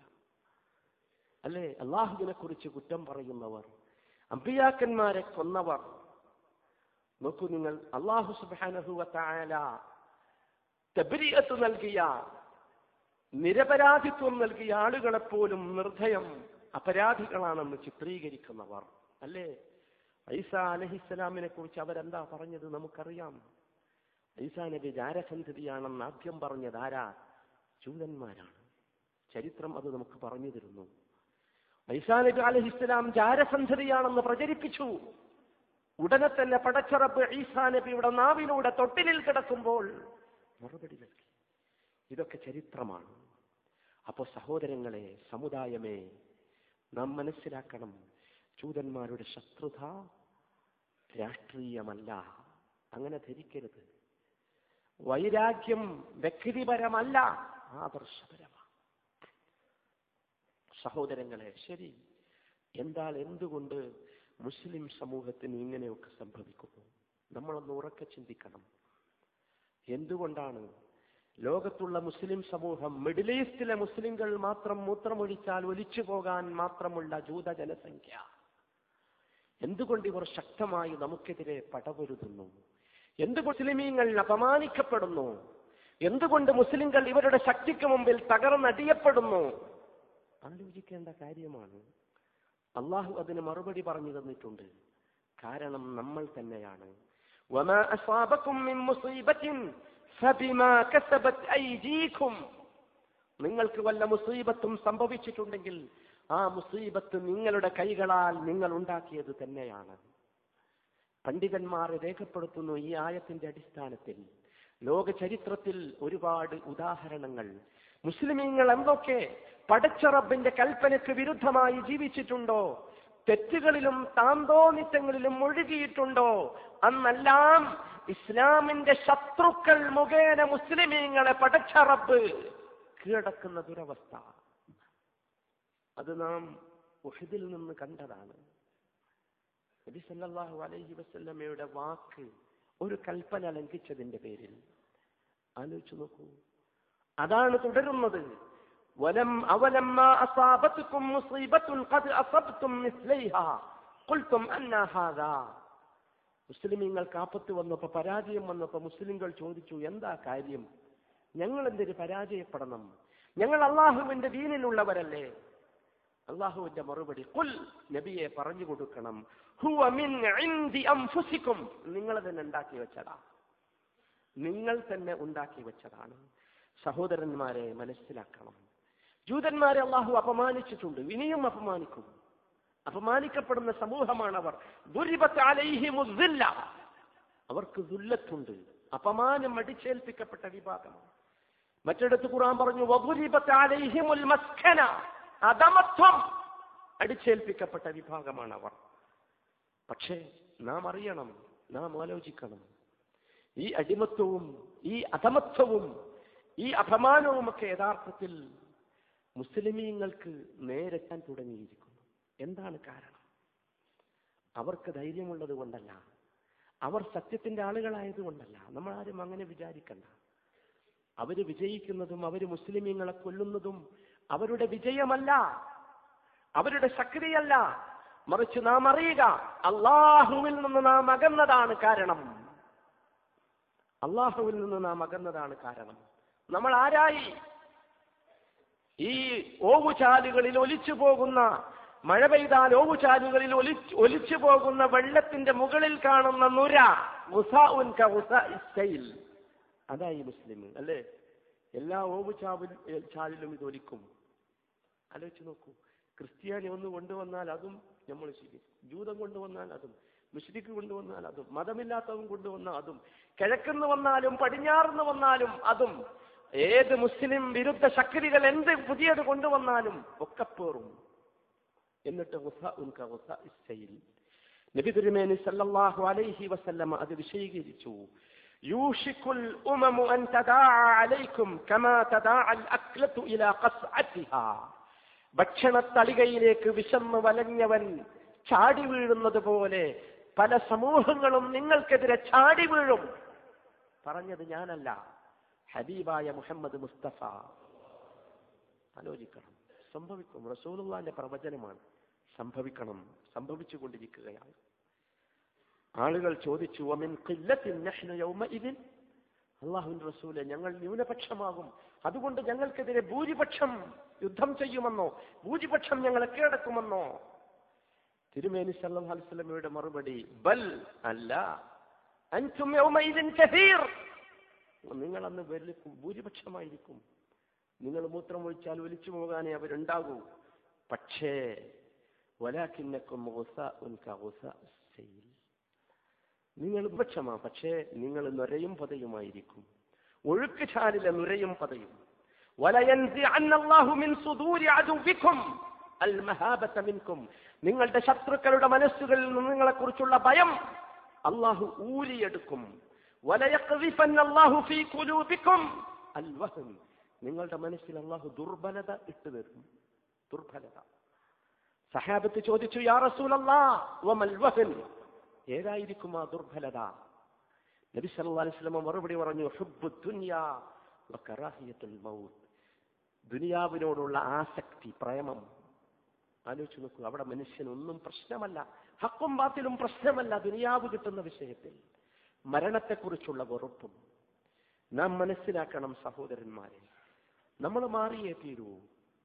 അല്ലേ അള്ളാഹുവിനെ കുറിച്ച് കുറ്റം പറയുന്നവർ അമ്പിയാക്കന്മാരെ കൊന്നവർ നോക്കൂ നിങ്ങൾ അള്ളാഹു സുബാനഹുവല തബ്രീയത്ത് നൽകിയ നിരപരാധിത്വം നൽകിയ ആളുകളെപ്പോലും നിർഭയം അപരാധികളാണെന്ന് ചിത്രീകരിക്കുന്നവർ അല്ലേ ഐസ അലഹിസ്സലാമിനെ കുറിച്ച് അവരെന്താ പറഞ്ഞത് നമുക്കറിയാം ഐസാ നബി ജാരസന്ധതിയാണെന്ന് ആദ്യം പറഞ്ഞത് ആരാ ജൂതന്മാരാണ് ചരിത്രം അത് നമുക്ക് പറഞ്ഞു തരുന്നു ഐസാ നബി അലഹിസ്സലാം ജാരസന്ധതിയാണെന്ന് പ്രചരിപ്പിച്ചു ഉടനെ തന്നെ പടച്ചറപ്പ് ഈസാ നബിയുടെ നാവിലൂടെ തൊട്ടിലിൽ കിടക്കുമ്പോൾ മറുപടി നൽകി ഇതൊക്കെ ചരിത്രമാണ് അപ്പോ സഹോദരങ്ങളെ സമുദായമേ നാം മനസ്സിലാക്കണം ജൂതന്മാരുടെ ശത്രുത രാഷ്ട്രീയമല്ല അങ്ങനെ ധരിക്കരുത് വൈരാഗ്യം വ്യക്തിപരമല്ല ആദർശപരമാണ് സഹോദരങ്ങളെ ശരി എന്നാൽ എന്തുകൊണ്ട് മുസ്ലിം സമൂഹത്തിന് ഇങ്ങനെയൊക്കെ സംഭവിക്കുന്നു നമ്മളൊന്ന് ഉറക്കെ ചിന്തിക്കണം എന്തുകൊണ്ടാണ് ലോകത്തുള്ള മുസ്ലിം സമൂഹം മിഡിൽ ഈസ്റ്റിലെ മുസ്ലിങ്ങൾ മാത്രം മൂത്രമൊഴിച്ചാൽ ഒലിച്ചു പോകാൻ മാത്രമുള്ള ജൂത ജനസംഖ്യ എന്തുകൊണ്ട് ഇവർ ശക്തമായി നമുക്കെതിരെ പടപൊരുതുന്നു എന്ത് മുസ്ലിമീങ്ങൾ അപമാനിക്കപ്പെടുന്നു എന്തുകൊണ്ട് മുസ്ലിങ്ങൾ ഇവരുടെ ശക്തിക്ക് മുമ്പിൽ തകർന്നടിയപ്പെടുന്നു ആലോചിക്കേണ്ട കാര്യമാണ് അള്ളാഹു അതിന് മറുപടി പറഞ്ഞു തന്നിട്ടുണ്ട് കാരണം നമ്മൾ തന്നെയാണ് وما أصابكم من مصيبة فبما كسبت أيديكم നിങ്ങൾക്ക് വല്ല മുസീബത്തും സംഭവിച്ചിട്ടുണ്ടെങ്കിൽ ആ മുസീബത്ത് നിങ്ങളുടെ കൈകളാൽ നിങ്ങൾ ഉണ്ടാക്കിയത് തന്നെയാണ് പണ്ഡിതന്മാർ രേഖപ്പെടുത്തുന്നു ഈ ആയത്തിന്റെ അടിസ്ഥാനത്തിൽ ലോക ചരിത്രത്തിൽ ഒരുപാട് ഉദാഹരണങ്ങൾ മുസ്ലിമീങ്ങൾ എന്തൊക്കെ പടച്ച റബ്ബിന്റെ കൽപ്പനയ്ക്ക് വിരുദ്ധമായി ജീവിച്ചിട്ടുണ്ടോ തെറ്റുകളിലും താന്തോന്നിത്തങ്ങളിലും ഒഴുകിയിട്ടുണ്ടോ അന്നെല്ലാം ഇസ്ലാമിന്റെ ശത്രുക്കൾ മുഖേന മുസ്ലിമീങ്ങളെ പടച്ച റബ്ബ് കീഴടക്കുന്ന ദുരവസ്ഥ അത് നാം ഉഹിദിൽ നിന്ന് കണ്ടതാണ് നബി സല്ലല്ലാഹു അലൈഹി വസല്ലമയുടെ വാക്ക് ഒരു കൽപ്പന ലംഘിച്ചതിന്റെ പേരിൽ ആലോചിച്ചു നോക്കൂ അതാണ് തുടരുന്നത് വലം അവലമ്മ അസാബത്തുക്കും മുസീബത്തുൻ ഖദ് അസബ്തും മിസ്ലൈഹാ ഖുൽതും അന്നാ ഹാദാ മുസ്ലിമീങ്ങൾക്ക് ആപത്ത് വന്നപ്പോ പരാജയം വന്നപ്പോ മുസ്ലിങ്ങൾ ചോദിച്ചു എന്താ കാര്യം ഞങ്ങൾ എന്തിന് പരാജയപ്പെടണം ഞങ്ങൾ അള്ളാഹുവിന്റെ ദീനിലുള്ളവരല്ലേ അള്ളാഹുവിന്റെ മറുപടി കുൽ നബിയെ പറഞ്ഞു കൊടുക്കണം ഹുവ മിൻ ഇൻദി അൻഫുസിക്കും നിങ്ങൾ തന്നെ ഉണ്ടാക്കി വെച്ചതാ നിങ്ങൾ തന്നെ ഉണ്ടാക്കി വെച്ചതാണ് സഹോദരന്മാരെ മനസ്സിലാക്കണം ജൂതന്മാരെ അള്ളാഹു അപമാനിച്ചിട്ടുണ്ട് ഇനിയും അപമാനിക്കും അപമാനിക്കപ്പെടുന്ന സമൂഹമാണ് അവർ ദുരിബത്ത് അലൈഹിമു ദില്ല. അവർക്ക് ദുല്ലത്തുണ്ട് അപമാനം അടിച്ചേൽപ്പിക്കപ്പെട്ട വിഭാഗമാണ് മറ്റിടത്ത് ഖുർആൻ പറഞ്ഞു വദുരിബത്ത് അലൈഹിമുൽ മസ്കന അധമത്വം അടിച്ചേൽപ്പിക്കപ്പെട്ട വിഭാഗമാണ് അവർ പക്ഷേ നാം അറിയണം നാം ആലോചിക്കണം ഈ അടിമത്വവും ഈ അധമത്വവും ഈ അപമാനവുമൊക്കെ യഥാർത്ഥത്തിൽ മുസ്ലിമീങ്ങൾക്ക് നേരെത്താൻ തുടങ്ങിയിരിക്കുന്നു എന്താണ് കാരണം അവർക്ക് ധൈര്യമുള്ളത് കൊണ്ടല്ല അവർ സത്യത്തിന്റെ ആളുകളായത് കൊണ്ടല്ല നമ്മൾ ആരും അങ്ങനെ വിചാരിക്കണ്ട അവര് വിജയിക്കുന്നതും അവര് മുസ്ലിമീങ്ങളെ കൊല്ലുന്നതും അവരുടെ വിജയമല്ല അവരുടെ ശക്തിയല്ല മറിച്ച് നാം അറിയുക അള്ളാഹുവിൽ നിന്ന് നാം അകന്നതാണ് കാരണം അള്ളാഹുവിൽ നിന്ന് നാം അകന്നതാണ് കാരണം നമ്മൾ ആരായി ഈ ഓവുചാലുകളിൽ ഒലിച്ചു പോകുന്ന മഴ പെയ്താൽ ഓവുചാലുകളിൽ ഒലിച്ച് ഒലിച്ചു പോകുന്ന വെള്ളത്തിന്റെ മുകളിൽ കാണുന്ന നുര ഉസാഉൻ ക ഉസാഇ സൈൽ. അതായി മുസ്ലിം അല്ലേ എല്ലാ ഓവുചാവിൽ ചാലിലും ഇത് ഒലിക്കും ആലോചിച്ച് നോക്കൂ ക്രിസ്ത്യാനി ഒന്ന് കൊണ്ടുവന്നാൽ അതും നമ്മൾ സ്വീകരിക്കും ജൂതം കൊണ്ടുവന്നാൽ അതും മുസ്ലിക്ക് കൊണ്ടുവന്നാൽ അതും മതമില്ലാത്തവൻ കൊണ്ടുവന്നാൽ അതും കിഴക്കുന്ന് വന്നാലും പടിഞ്ഞാറുന്ന് വന്നാലും അതും ഏത് മുസ്ലിം വിരുദ്ധ ശക്തികൾ എന്ത് പുതിയത് കൊണ്ടുവന്നാലും ഒക്കെ പേറും എന്നിട്ട് ഉസ ഉൻക ഉസ ഇസ്സയിൽ. നബി തിരുമേനി സല്ലല്ലാഹു അലൈഹി വസല്ലമ അത് വിശദീകരിച്ചു യൂഷിക്കുൽ ഉമമു അൻ തദാഅ അലൈക്കും കമാ തദാഅ അൽ അക്ലത്തു ഇലാ ഖസ്അത്തിഹാ ഭക്ഷണത്തളികയിലേക്ക് വിശന്ന് വലഞ്ഞവൻ ചാടി വീഴുന്നത് പോലെ പല സമൂഹങ്ങളും നിങ്ങൾക്കെതിരെ ചാടി വീഴും പറഞ്ഞത് ഞാനല്ല ഹബീബായ മുഹമ്മദ് മുസ്തഫ ആലോചിക്കണം സംഭവിക്കും റസൂലുള്ളാന്റെ പ്രവചനമാണ് സംഭവിക്കണം സംഭവിച്ചുകൊണ്ടിരിക്കുകയാണ് ആളുകൾ ചോദിച്ചു അമിൻ ഖില്ലത്തിൻ നഹ്നു യൗമഇദിൻ അള്ളാഹുവിന്റെ റസൂലെ ഞങ്ങൾ ന്യൂനപക്ഷമാകും അതുകൊണ്ട് ഞങ്ങൾക്കെതിരെ ഭൂരിപക്ഷം യുദ്ധം ചെയ്യുമെന്നോ ഭൂരിപക്ഷം ഞങ്ങളെ കീഴടക്കുമെന്നോ തിരുമേനി സല്ലല്ലാഹു അലൈഹി വസല്ലമയുടെ മറുപടി ബൽ അല്ല അൻതും യൗമഇദിൻ കസീർ നിങ്ങൾ അന്ന് വലിയ ഭൂരിപക്ഷമായിരിക്കും നിങ്ങൾ മൂത്രം ഒഴിച്ചാൽ ഒലിച്ചു പോകാനേ അവരുണ്ടാകൂ പക്ഷേ വലാക്കിന്നക്കും നിങ്ങൾ ഉപക്ഷമാ പക്ഷേ നിങ്ങൾ നുരയും പതയുമായിരിക്കും ഒഴുക്ക് ചാലിലെ നുരയും പതയും വലയൻസിഅന്ന അല്ലാഹു മിൻ സുദൂരി അദുവിക്കും അൽ മഹാബത മിൻകും നിങ്ങളുടെ ശത്രുക്കളുടെ മനസ്സുകളിൽ നിന്ന് നിങ്ങളെക്കുറിച്ചുള്ള ഭയം അള്ളാഹു ഊരിയെടുക്കും വലയഖ്ദിഫന്ന അല്ലാഹു ഫീ ഖുലൂബിക്കും അൽ വഹൻ നിങ്ങളുടെ മനസ്സിൽ അള്ളാഹു ദുർബലത ഇട്ടു തരും ദുർബലത സഹാബത്ത് ചോദിച്ചു യാ റസൂലല്ലാ വമൽ വഹൻ ഏതായിരിക്കും ആ ദുർബലത നബി സല്ലല്ലാഹു അലൈഹി വസല്ലം മറുപടി പറഞ്ഞു ഹുബ്ബു ദുനിയാ വകറാഹിയത്തുൽ മൗത്ത് ദുനിയാവിനോടുള്ള ആസക്തി പ്രേമം ആലോചിച്ച് നോക്കൂ അവിടെ മനുഷ്യനൊന്നും പ്രശ്നമല്ല ഹക്കും ബാത്തിലും പ്രശ്നമല്ല ദുനിയാവ് കിട്ടുന്ന വിഷയത്തിൽ മരണത്തെക്കുറിച്ചുള്ള വെറുപ്പും നാം മനസ്സിലാക്കണം സഹോദരന്മാരെ നമ്മൾ മാറിയേ തീരൂ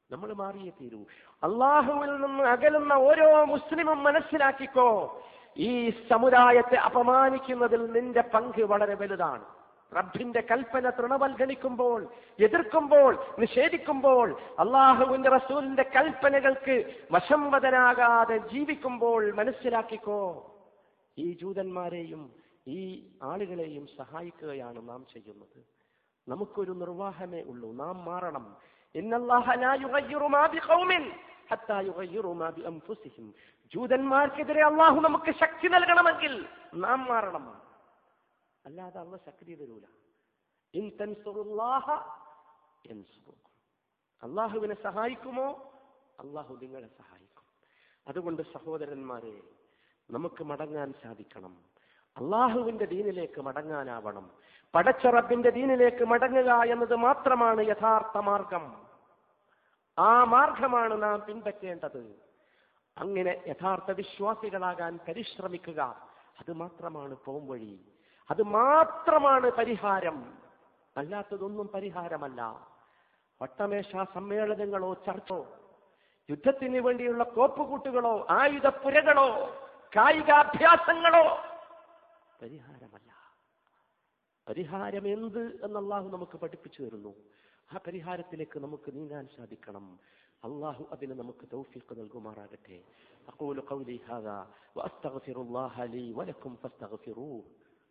നമ്മൾ മാറിയേ തീരൂ അള്ളാഹുവിൽ നിന്ന് അകലുന്ന ഓരോ മുസ്ലിമും മനസ്സിലാക്കിക്കോ ഈ സമുദായത്തെ അപമാനിക്കുന്നതിൽ നിന്റെ പങ്ക് വളരെ വലുതാണ് റബ്ബിന്റെ കൽപ്പന തൃണവൽഗണിക്കുമ്പോൾ എതിർക്കുമ്പോൾ നിഷേധിക്കുമ്പോൾ അള്ളാഹുവിന്റെ റസൂലിന്റെ കൽപ്പനകൾക്ക് വശംവദനാകാതെ ജീവിക്കുമ്പോൾ മനസ്സിലാക്കിക്കോ ഈ ജൂതന്മാരെയും ഈ ആളുകളെയും സഹായിക്കുകയാണ് നാം ചെയ്യുന്നത് നമുക്കൊരു നിർവാഹമേ ഉള്ളൂ നാം മാറണം ഇന്നല്ലാഹ ലാ യുഗയ്യിറു മാ ബിഖൗമിൻ ഹത്താ യുഗയ്യിറു മാ ബിഅൻഫുസിഹിം ജൂതന്മാർക്കെതിരെ അള്ളാഹു നമുക്ക് ശക്തി നൽകണമെങ്കിൽ നാം മാറണം അല്ലാതെ അള്ള ശക്തി തരൂല ഇൻ തൻസുറുല്ലാഹ യൻസുറുക്കും അള്ളാഹുവിനെ സഹായിക്കുമോ അള്ളാഹു നിങ്ങളെ സഹായിക്കും അതുകൊണ്ട് സഹോദരന്മാരെ നമുക്ക് മടങ്ങാൻ സാധിക്കണം അള്ളാഹുവിന്റെ ദീനിലേക്ക് മടങ്ങാനാവണം പടച്ച റബ്ബിന്റെ ദീനിലേക്ക് മടങ്ങുക എന്നത് മാത്രമാണ് യഥാർത്ഥ മാർഗം ആ മാർഗമാണ് നാം പിൻപറ്റേണ്ടത് അങ്ങനെ യഥാർത്ഥ വിശ്വാസികളാകാൻ പരിശ്രമിക്കുക അത് മാത്രമാണ് പോംവഴി അത് മാത്രമാണ് പരിഹാരം അല്ലാത്തതൊന്നും പരിഹാരമല്ല വട്ടമേശ സമ്മേളനങ്ങളോ ചർച്ചോ യുദ്ധത്തിന് വേണ്ടിയുള്ള കോപ്പുകൂട്ടുകളോ ആയുധപ്പുരകളോ കായികാഭ്യാസങ്ങളോ പരിഹാരമല്ല പരിഹാരം എന്ത് എന്നല്ലാഹു നമുക്ക് പഠിപ്പിച്ചു തരുന്നു ആ പരിഹാരത്തിലേക്ക് നമുക്ക് നീങ്ങാൻ സാധിക്കണം അള്ളാഹു അതിന് നമുക്ക് തൗഫീഖ് നൽകുമാറാകട്ടെ أقول قولي هذا وأستغفر الله لي ولكم فاستغفروه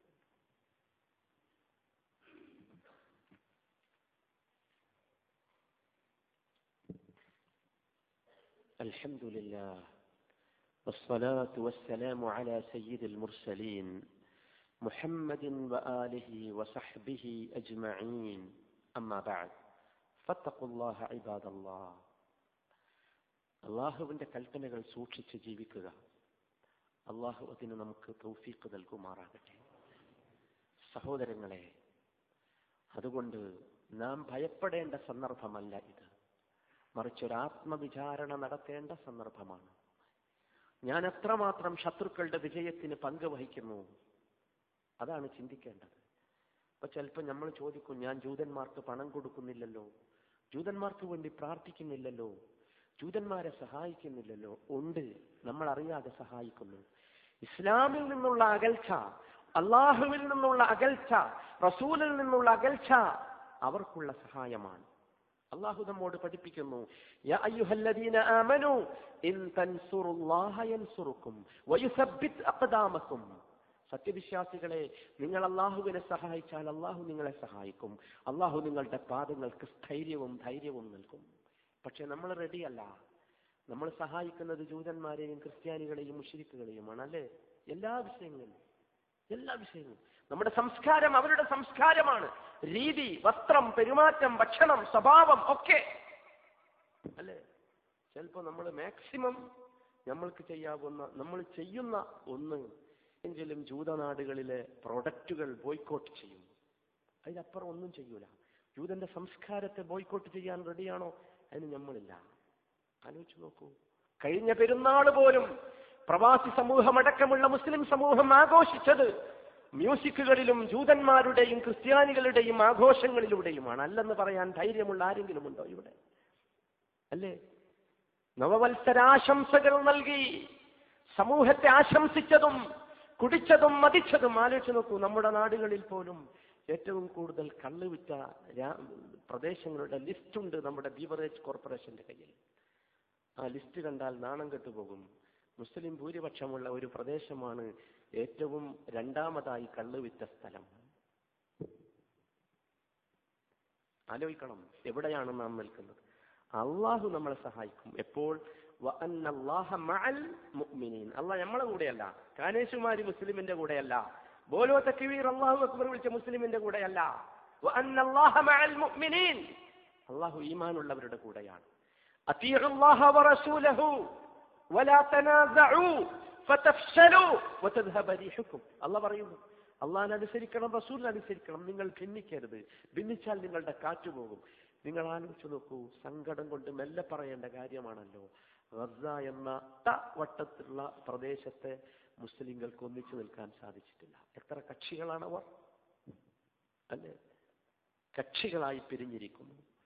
الحمد لله والصلاة والسلام على سيد المرسلين محمد وآله وصحبه أجمعين أما بعد فاتقوا الله عباد الله അള്ളാഹുവിന്റെ കൽപ്പനകൾ സൂക്ഷിച്ച് ജീവിക്കുക അള്ളാഹു അതിന് നമുക്ക് തൗഫീഖ് നൽകുമാറാകട്ടെ സഹോദരങ്ങളെ അതുകൊണ്ട് നാം ഭയപ്പെടേണ്ട സന്ദർഭമല്ല ഇത് മറിച്ച് ഒരു ആത്മവിചാരണ നടത്തേണ്ട സന്ദർഭമാണ് ഞാൻ എത്രമാത്രം ശത്രുക്കളുടെ വിജയത്തിന് പങ്കുവഹിക്കുന്നു അതാണ് ചിന്തിക്കേണ്ടത് അപ്പൊ ചിലപ്പോൾ നമ്മൾ ചോദിക്കും ഞാൻ ജൂതന്മാർക്ക് പണം കൊടുക്കുന്നില്ലല്ലോ ജൂതന്മാർക്ക് വേണ്ടി പ്രാർത്ഥിക്കുന്നില്ലല്ലോ ജൂതന്മാരെ സഹായിക്കുന്നില്ലല്ലോ ഉണ്ട് നമ്മൾ അറിയാതെ സഹായിക്കുന്നു ഇസ്ലാമിൽ നിന്നുള്ള അകൽച്ച അള്ളാഹുവിൽ നിന്നുള്ള അകൽച്ച റസൂലിൽ നിന്നുള്ള അകൽച്ച അവർക്കുള്ള സഹായമാണ് അള്ളാഹു നമ്മോട് പഠിപ്പിക്കുന്നു യാ അയ്യുഹല്ലദീന ആമനു ഇൻ തൻസുറുല്ലാഹ യൻസുറുക്കും വയുസബ്ബിത് അഖദാമക്കും സത്യവിശ്വാസികളെ നിങ്ങൾ അള്ളാഹുവിനെ സഹായിച്ചാൽ അള്ളാഹു നിങ്ങളെ സഹായിക്കും അള്ളാഹു നിങ്ങളുടെ പാദങ്ങൾക്ക് സ്ഥൈര്യവും ധൈര്യവും നൽകും പക്ഷെ നമ്മൾ റെഡിയല്ല നമ്മൾ സഹായിക്കുന്നത് ജൂതന്മാരെയും ക്രിസ്ത്യാനികളെയും മുഷിരിക്കുകളെയുമാണ് അല്ലേ എല്ലാ വിഷയങ്ങളിലും എല്ലാ വിഷയങ്ങളും നമ്മുടെ സംസ്കാരം അവരുടെ സംസ്കാരമാണ് രീതി വസ്ത്രം പെരുമാറ്റം ഭക്ഷണം സ്വഭാവം ഒക്കെ അല്ലേ ചിലപ്പോ നമ്മൾ മാക്സിമം നമ്മൾക്ക് ചെയ്യാവുന്ന നമ്മൾ ചെയ്യുന്ന ഒന്ന് എങ്കിലും ജൂതനാടുകളിലെ പ്രൊഡക്റ്റുകൾ ബോയ്ക്കോട്ട് ചെയ്യും അതിനപ്പുറം ഒന്നും ചെയ്യൂല ജൂതന്റെ സംസ്കാരത്തെ ബോയ്ക്കോട്ട് ചെയ്യാൻ റെഡിയാണോ അതിന് നമ്മളില്ല ആലോചിച്ച് നോക്കൂ കഴിഞ്ഞ പെരുന്നാൾ പോലും പ്രവാസി സമൂഹമടക്കമുള്ള മുസ്ലിം സമൂഹം ആഘോഷിച്ചത് മ്യൂസിക്കുകളിലും ജൂതന്മാരുടെയും ക്രിസ്ത്യാനികളുടെയും ആഘോഷങ്ങളിലൂടെയുമാണ് അല്ലെന്ന് പറയാൻ ധൈര്യമുള്ള ആരെങ്കിലും ഉണ്ടോ ഇവിടെ അല്ലേ നവവത്സരാശംസകൾ നൽകി സമൂഹത്തെ ആശംസിച്ചതും കുടിച്ചതും മതിച്ചതും ആലോചിച്ച് നോക്കൂ നമ്മുടെ നാടുകളിൽ പോലും ഏറ്റവും കൂടുതൽ കള്ള് വിറ്റ രാ- പ്രദേശങ്ങളുടെ ലിസ്റ്റ് ഉണ്ട് നമ്മുടെ ബീവറേജ് കോർപ്പറേഷന്റെ കയ്യിൽ ആ ലിസ്റ്റ് കണ്ടാൽ നാണം കെട്ടുപോകും മുസ്ലിം ഭൂരിപക്ഷമുള്ള ഒരു പ്രദേശമാണ് ഏറ്റവും രണ്ടാമതായി കള്ള് വിറ്റ സ്ഥലം ആലോചിക്കണം എവിടെയാണ് നാം നിൽക്കുന്നത് അള്ളാഹു നമ്മളെ സഹായിക്കും എപ്പോൾ വഅന്നല്ലാഹ മഅൽ മുഅ്മിനീൻ അള്ളാഹ് നമ്മളെ കൂടെയല്ല കാനേശുമാരി മുസ്ലിമിന്റെ കൂടെയല്ല ബോലോ തക്വീർ അള്ളാഹു അക്ബർ വിളിച്ച മുസ്ലിമിന്റെ കൂടെയല്ല വഅന്നല്ലാഹ മഅൽ മുഅ്മിനീൻ അള്ളാഹു ഈമാനുള്ളവരുടെ കൂടെയാണ് അത്തീഉ അല്ലാഹ വറസൂലഹു വലാ തനാസഉ ഫതഫ്ശലു വതദ്ഹബ റീഹുക്കും അള്ളാഹ് പറയുന്നു അള്ളാഹിനെ അനുസരിക്കണം റസൂലിനെ അനുസരിക്കണം നിങ്ങൾ ഭിന്നിക്കരുത് ഭിന്നിച്ചാൽ നിങ്ങളുടെ കാറ്റ് പോകും നിങ്ങൾ ആലോചിച്ചു നോക്കൂ സങ്കടം കൊണ്ട് മെല്ലെ പറയേണ്ട കാര്യമാണല്ലോ ഗസ എന്ന ത വട്ടത്തിലുള്ള പ്രദേശത്തെ മുസ്ലിങ്ങൾക്ക് ഒന്നിച്ചു നിൽക്കാൻ സാധിച്ചിട്ടില്ല എത്ര കക്ഷികളാണ് അവർ അല്ലേ കക്ഷികളായി പിരിഞ്ഞിരിക്കുന്നു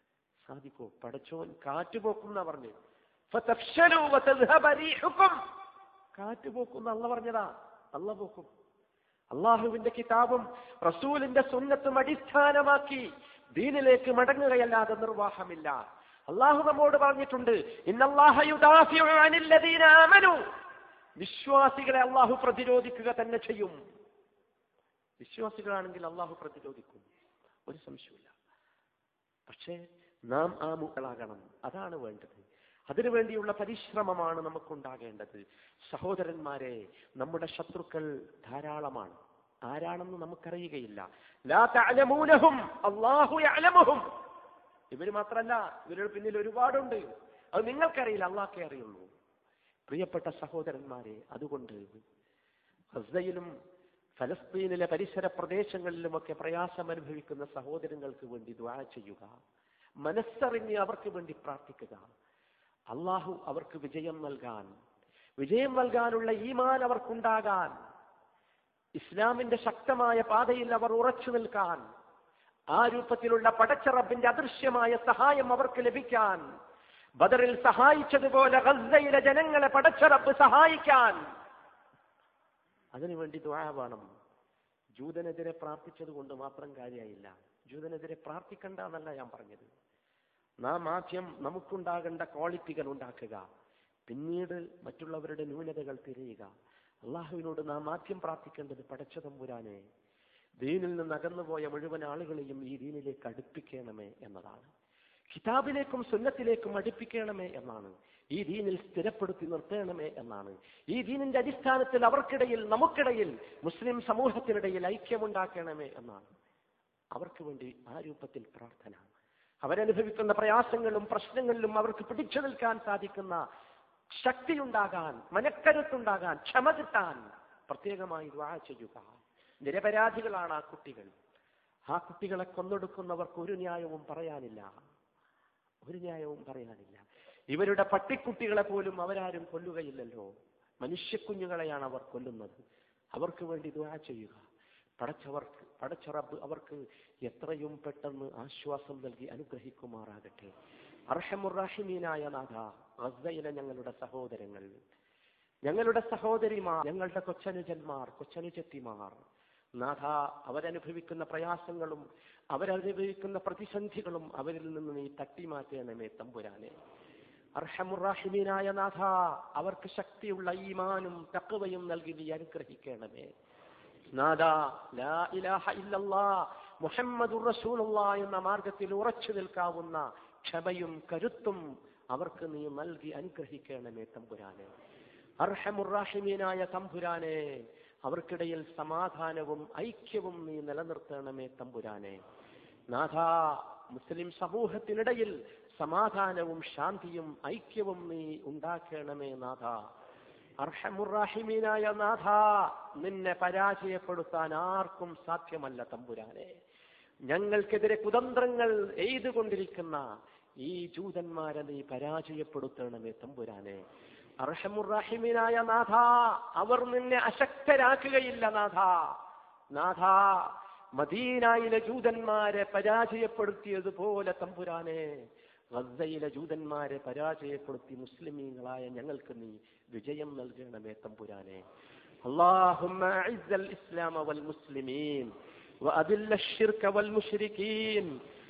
സാധിക്കോ പടച്ചോൻ കാറ്റ് പോക്കുന്ന പറഞ്ഞു ഫതഫ്ശലു വതദ്ഹബ റീഹുക്കും. കാറ്റ് പോക്കുന്ന അല്ല പറഞ്ഞതാ അല്ല പോക്കും അള്ളാഹുവിന്റെ കിതാബും റസൂലിന്റെ സുന്നത്തും അടിസ്ഥാനമാക്കി ദീനിലേക്ക് മടങ്ങുകയല്ലാതെ നിർവാഹമില്ല അള്ളാഹു നമ്മോട് പറഞ്ഞിട്ടുണ്ട് ഇന്നല്ലാഹ യുദാഫിഉ അനില്ലദീന ആമനു വിശ്വാസികളെ അള്ളാഹു പ്രതിരോധിക്കുക തന്നെ ചെയ്യും വിശ്വാസികളാണെങ്കിൽ അള്ളാഹു പ്രതിരോധിക്കും ഒരു സംശയമില്ല പക്ഷേ നാം ആ മുക്കളാകണം അതാണ് വേണ്ടത് അതിനുവേണ്ടിയുള്ള പരിശ്രമമാണ് നമുക്കുണ്ടാകേണ്ടത് സഹോദരന്മാരെ നമ്മുടെ ശത്രുക്കൾ ധാരാളമാണ് ആരാണെന്ന് നമുക്കറിയുകയില്ല ലാ തഅലമൂനഹും അല്ലാഹു യഅലമുഹും ഇവര് മാത്രല്ല ഇവരുടെ പിന്നിൽ ഒരുപാടുണ്ട് അത് നിങ്ങൾക്കറിയില്ല അള്ളാഹ്ക്കേ അറിയുള്ളൂ പ്രിയപ്പെട്ട സഹോദരന്മാരെ അതുകൊണ്ട് ഗസയിലും ഫലസ്തീനിലെ പരിസര പ്രദേശങ്ങളിലുമൊക്കെ പ്രയാസം അനുഭവിക്കുന്ന സഹോദരങ്ങൾക്ക് വേണ്ടി ദ്വാ ചെയ്യുക മനസ്സറിഞ്ഞ് അവർക്ക് വേണ്ടി പ്രാർത്ഥിക്കുക അള്ളാഹു അവർക്ക് വിജയം നൽകാൻ വിജയം നൽകാനുള്ള ഈമാൻ അവർക്കുണ്ടാകാൻ ഇസ്ലാമിന്റെ ശക്തമായ പാതയിൽ അവർ ഉറച്ചു നിൽക്കാൻ ആ രൂപത്തിലുള്ള പടച്ചറബിന്റെ അദൃശ്യമായ സഹായം അവർക്ക് ലഭിക്കാൻ ബദറിൽ സഹായിച്ചതുപോലെ ഗസയിലെ ജനങ്ങളെ പടച്ചറബ് സഹായിക്കാൻ അതിനുവേണ്ടി ദ്വാ വേണം ജൂതനെതിരെ പ്രാർത്ഥിച്ചത് കൊണ്ട് മാത്രം കാര്യമായില്ല ജൂതനെതിരെ പ്രാർത്ഥിക്കണ്ട എന്നല്ല ഞാൻ പറഞ്ഞത് നാം ആദ്യം നമുക്കുണ്ടാകേണ്ട ക്വാളിറ്റികൾ ഉണ്ടാക്കുക പിന്നീട് മറ്റുള്ളവരുടെ ന്യൂനതകൾ തിരയുക അള്ളാഹുവിനോട് നാം ആദ്യം പ്രാർത്ഥിക്കേണ്ടത് പടച്ച തമ്പുരാനെ ദീനിൽ നിന്ന് അകന്നുപോയ മുഴുവൻ ആളുകളെയും ഈ ദീനിലേക്ക് അടുപ്പിക്കണമേ എന്നതാണ് കിതാബിലേക്കും സുന്നത്തിലേക്കും അടുപ്പിക്കണമേ എന്നാണ് ഈ ദീനിൽ സ്ഥിരപ്പെടുത്തി നിർത്തണമേ എന്നാണ് ഈ ദീനിന്റെ അടിസ്ഥാനത്തിൽ അവർക്കിടയിൽ നമുക്കിടയിൽ മുസ്ലിം സമൂഹത്തിനിടയിൽ ഐക്യമുണ്ടാക്കണമേ എന്നാണ് അവർക്ക് വേണ്ടി ആ രൂപത്തിൽ പ്രാർത്ഥന അവരനുഭവിക്കുന്ന പ്രയാസങ്ങളും പ്രശ്നങ്ങളിലും അവർക്ക് പിടിച്ചു നിൽക്കാൻ സാധിക്കുന്ന ശക്തിയുണ്ടാകാൻ മനക്കരുത്തുണ്ടാകാൻ ക്ഷമ കിട്ടാൻ പ്രത്യേകമായി ദ്വാ ചെയ്യുക നിരപരാധികളാണ് ആ കുട്ടികൾ ആ കുട്ടികളെ കൊന്നൊടുക്കുന്നവർക്ക് ഒരു ന്യായവും പറയാനില്ല ഒരു ന്യായവും പറയാനില്ല ഇവരുടെ പട്ടിക്കുട്ടികളെ പോലും അവരാരും കൊല്ലുകയില്ലല്ലോ മനുഷ്യക്കുഞ്ഞുങ്ങളെയാണ് അവർ കൊല്ലുന്നത് അവർക്ക് വേണ്ടി ദ്വാ ചെയ്യുക പടച്ചവർക്ക് പടച്ചറബ് അവർക്ക് എത്രയും പെട്ടെന്ന് ആശ്വാസം നൽകി അനുഗ്രഹിക്കുമാറാകട്ടെ അർഹമുറാഹിമീനായ നാഥ ഗസയിലെ ഞങ്ങളുടെ സഹോദരങ്ങൾ ഞങ്ങളുടെ സഹോദരിമാർ ഞങ്ങളുടെ കൊച്ചനുജന്മാർ കൊച്ചനുജത്തിമാർ നാഥ അവരനുഭവിക്കുന്ന പ്രയാസങ്ങളും അവരനുഭവിക്കുന്ന പ്രതിസന്ധികളും അവരിൽ നിന്ന് നീ തട്ടിമാറ്റണമേ തമ്പുരാനെ അർഹമുറാഹിമീനായ നാഥ അവർക്ക് ശക്തിയുള്ള ഈമാനും തക്കവയും നൽകി നീ അനുഗ്രഹിക്കണമേ നാദ ലാ ഇലാഹ ഇല്ലല്ലാ മുഹമ്മദുർ റസൂലുള്ളാ എന്ന മാർഗത്തിൽ ഉറച്ചു നിൽക്കാവുന്ന ക്ഷമയും കരുത്തും അവർക്ക് നീ നൽകി അനുഗ്രഹിക്കണമേ തമ്പുരാനെ അർഹമുറാഹിമീനായ തമ്പുരാനെ അവർക്കിടയിൽ സമാധാനവും ഐക്യവും നീ നിലനിർത്തണമേ തമ്പുരാനെ നാഥ മുസ്ലിം സമൂഹത്തിനിടയിൽ സമാധാനവും ശാന്തിയും ഐക്യവും നീ ഉണ്ടാക്കണമേ നാഥ അർഹമുറാഹിമീനായ നാഥ നിന്നെ പരാജയപ്പെടുത്താൻ ആർക്കും സാധ്യമല്ല തമ്പുരാനെ ഞങ്ങൾക്കെതിരെ കുതന്ത്രങ്ങൾ എയ്തുകൊണ്ടിരിക്കുന്ന ഈ ജൂതന്മാരെ നീ പരാജയപ്പെടുത്തണമേ തമ്പുരാനെ അർഹമുറാഹിമീനായ നാഥ അവർ നിന്നെ അശക്തരാക്കുകയില്ല നാഥ നാഥ മദീനായിലെ ജൂതന്മാരെ പരാജയപ്പെടുത്തിയതുപോലെ തമ്പുരാനെ ഗസയിലെ ജൂതന്മാരെ പരാജയപ്പെടുത്തി മുസ്ലിമീങ്ങളായ ഞങ്ങൾക്ക് നീ വിജയം നൽകണമേ തമ്പുരാനെ اللهم أعز الإسلام والمسلمين وأذل الشرك والمشركين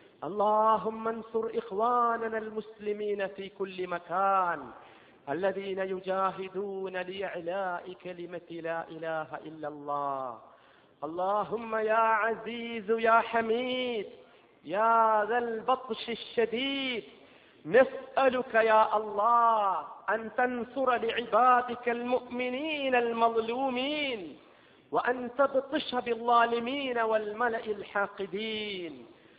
اللهم انصر إخواننا المسلمين في كل مكان الذين يجاهدون لإعلاء كلمة لا إله إلا الله اللهم يا عزيز يا حميد يا ذا البطش الشديد نسألك يا الله أن تنصر لعبادك المؤمنين المظلومين وأن تبطش بالظالمين والملأ الحاقدين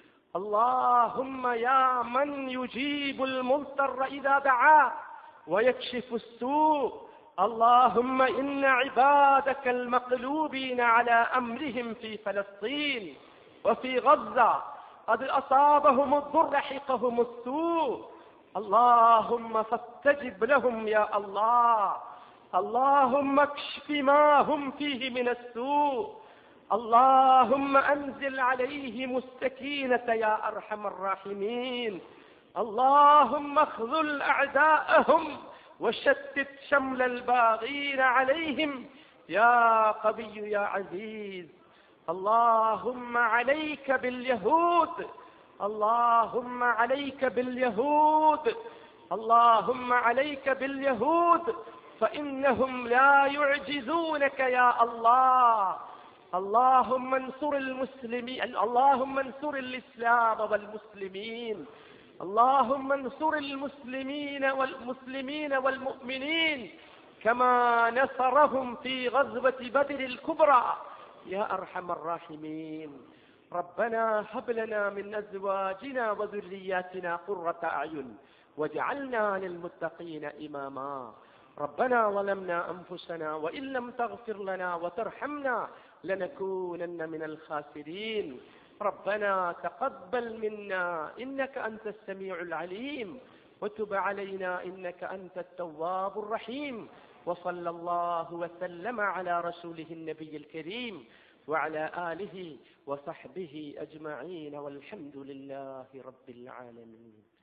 اللهم يا من يجيب المضطر إذا دعاه ويكشف السوء اللهم إن عبادك المقلوبين على أمرهم في فلسطين وفي غزة قد أصابهم الضر حقهم السوء اللهم فاستجب لهم يا الله اللهم اكشف ما هم فيه من السوء اللهم أنزل عليهم السكينة يا أرحم الراحمين اللهم اخذل أعداءهم وشتت شمل الباغين عليهم يا قوي يا عزيز اللهم عليك باليهود اللهم عليك باليهود اللهم عليك باليهود فإنهم لا يعجزونك يا الله اللهم انصر المسلمين اللهم انصر الإسلام والمسلمين اللهم انصر المسلمين والمسلمين والمؤمنين كما نصرهم في غزوة بدر الكبرى يا أرحم الراحمين ربنا هب لنا من أزواجنا وذرياتنا قرة أعين واجعلنا للمتقين إماما ربنا ظلمنا أنفسنا وإن لم تغفر لنا وترحمنا لنكونن من الخاسرين ربنا تقبل منا إنك أنت السميع العليم وتب علينا إنك أنت التواب الرحيم وصلى الله وسلم على رسوله النبي الكريم وعلى آله وصحبه أجمعين والحمد لله رب العالمين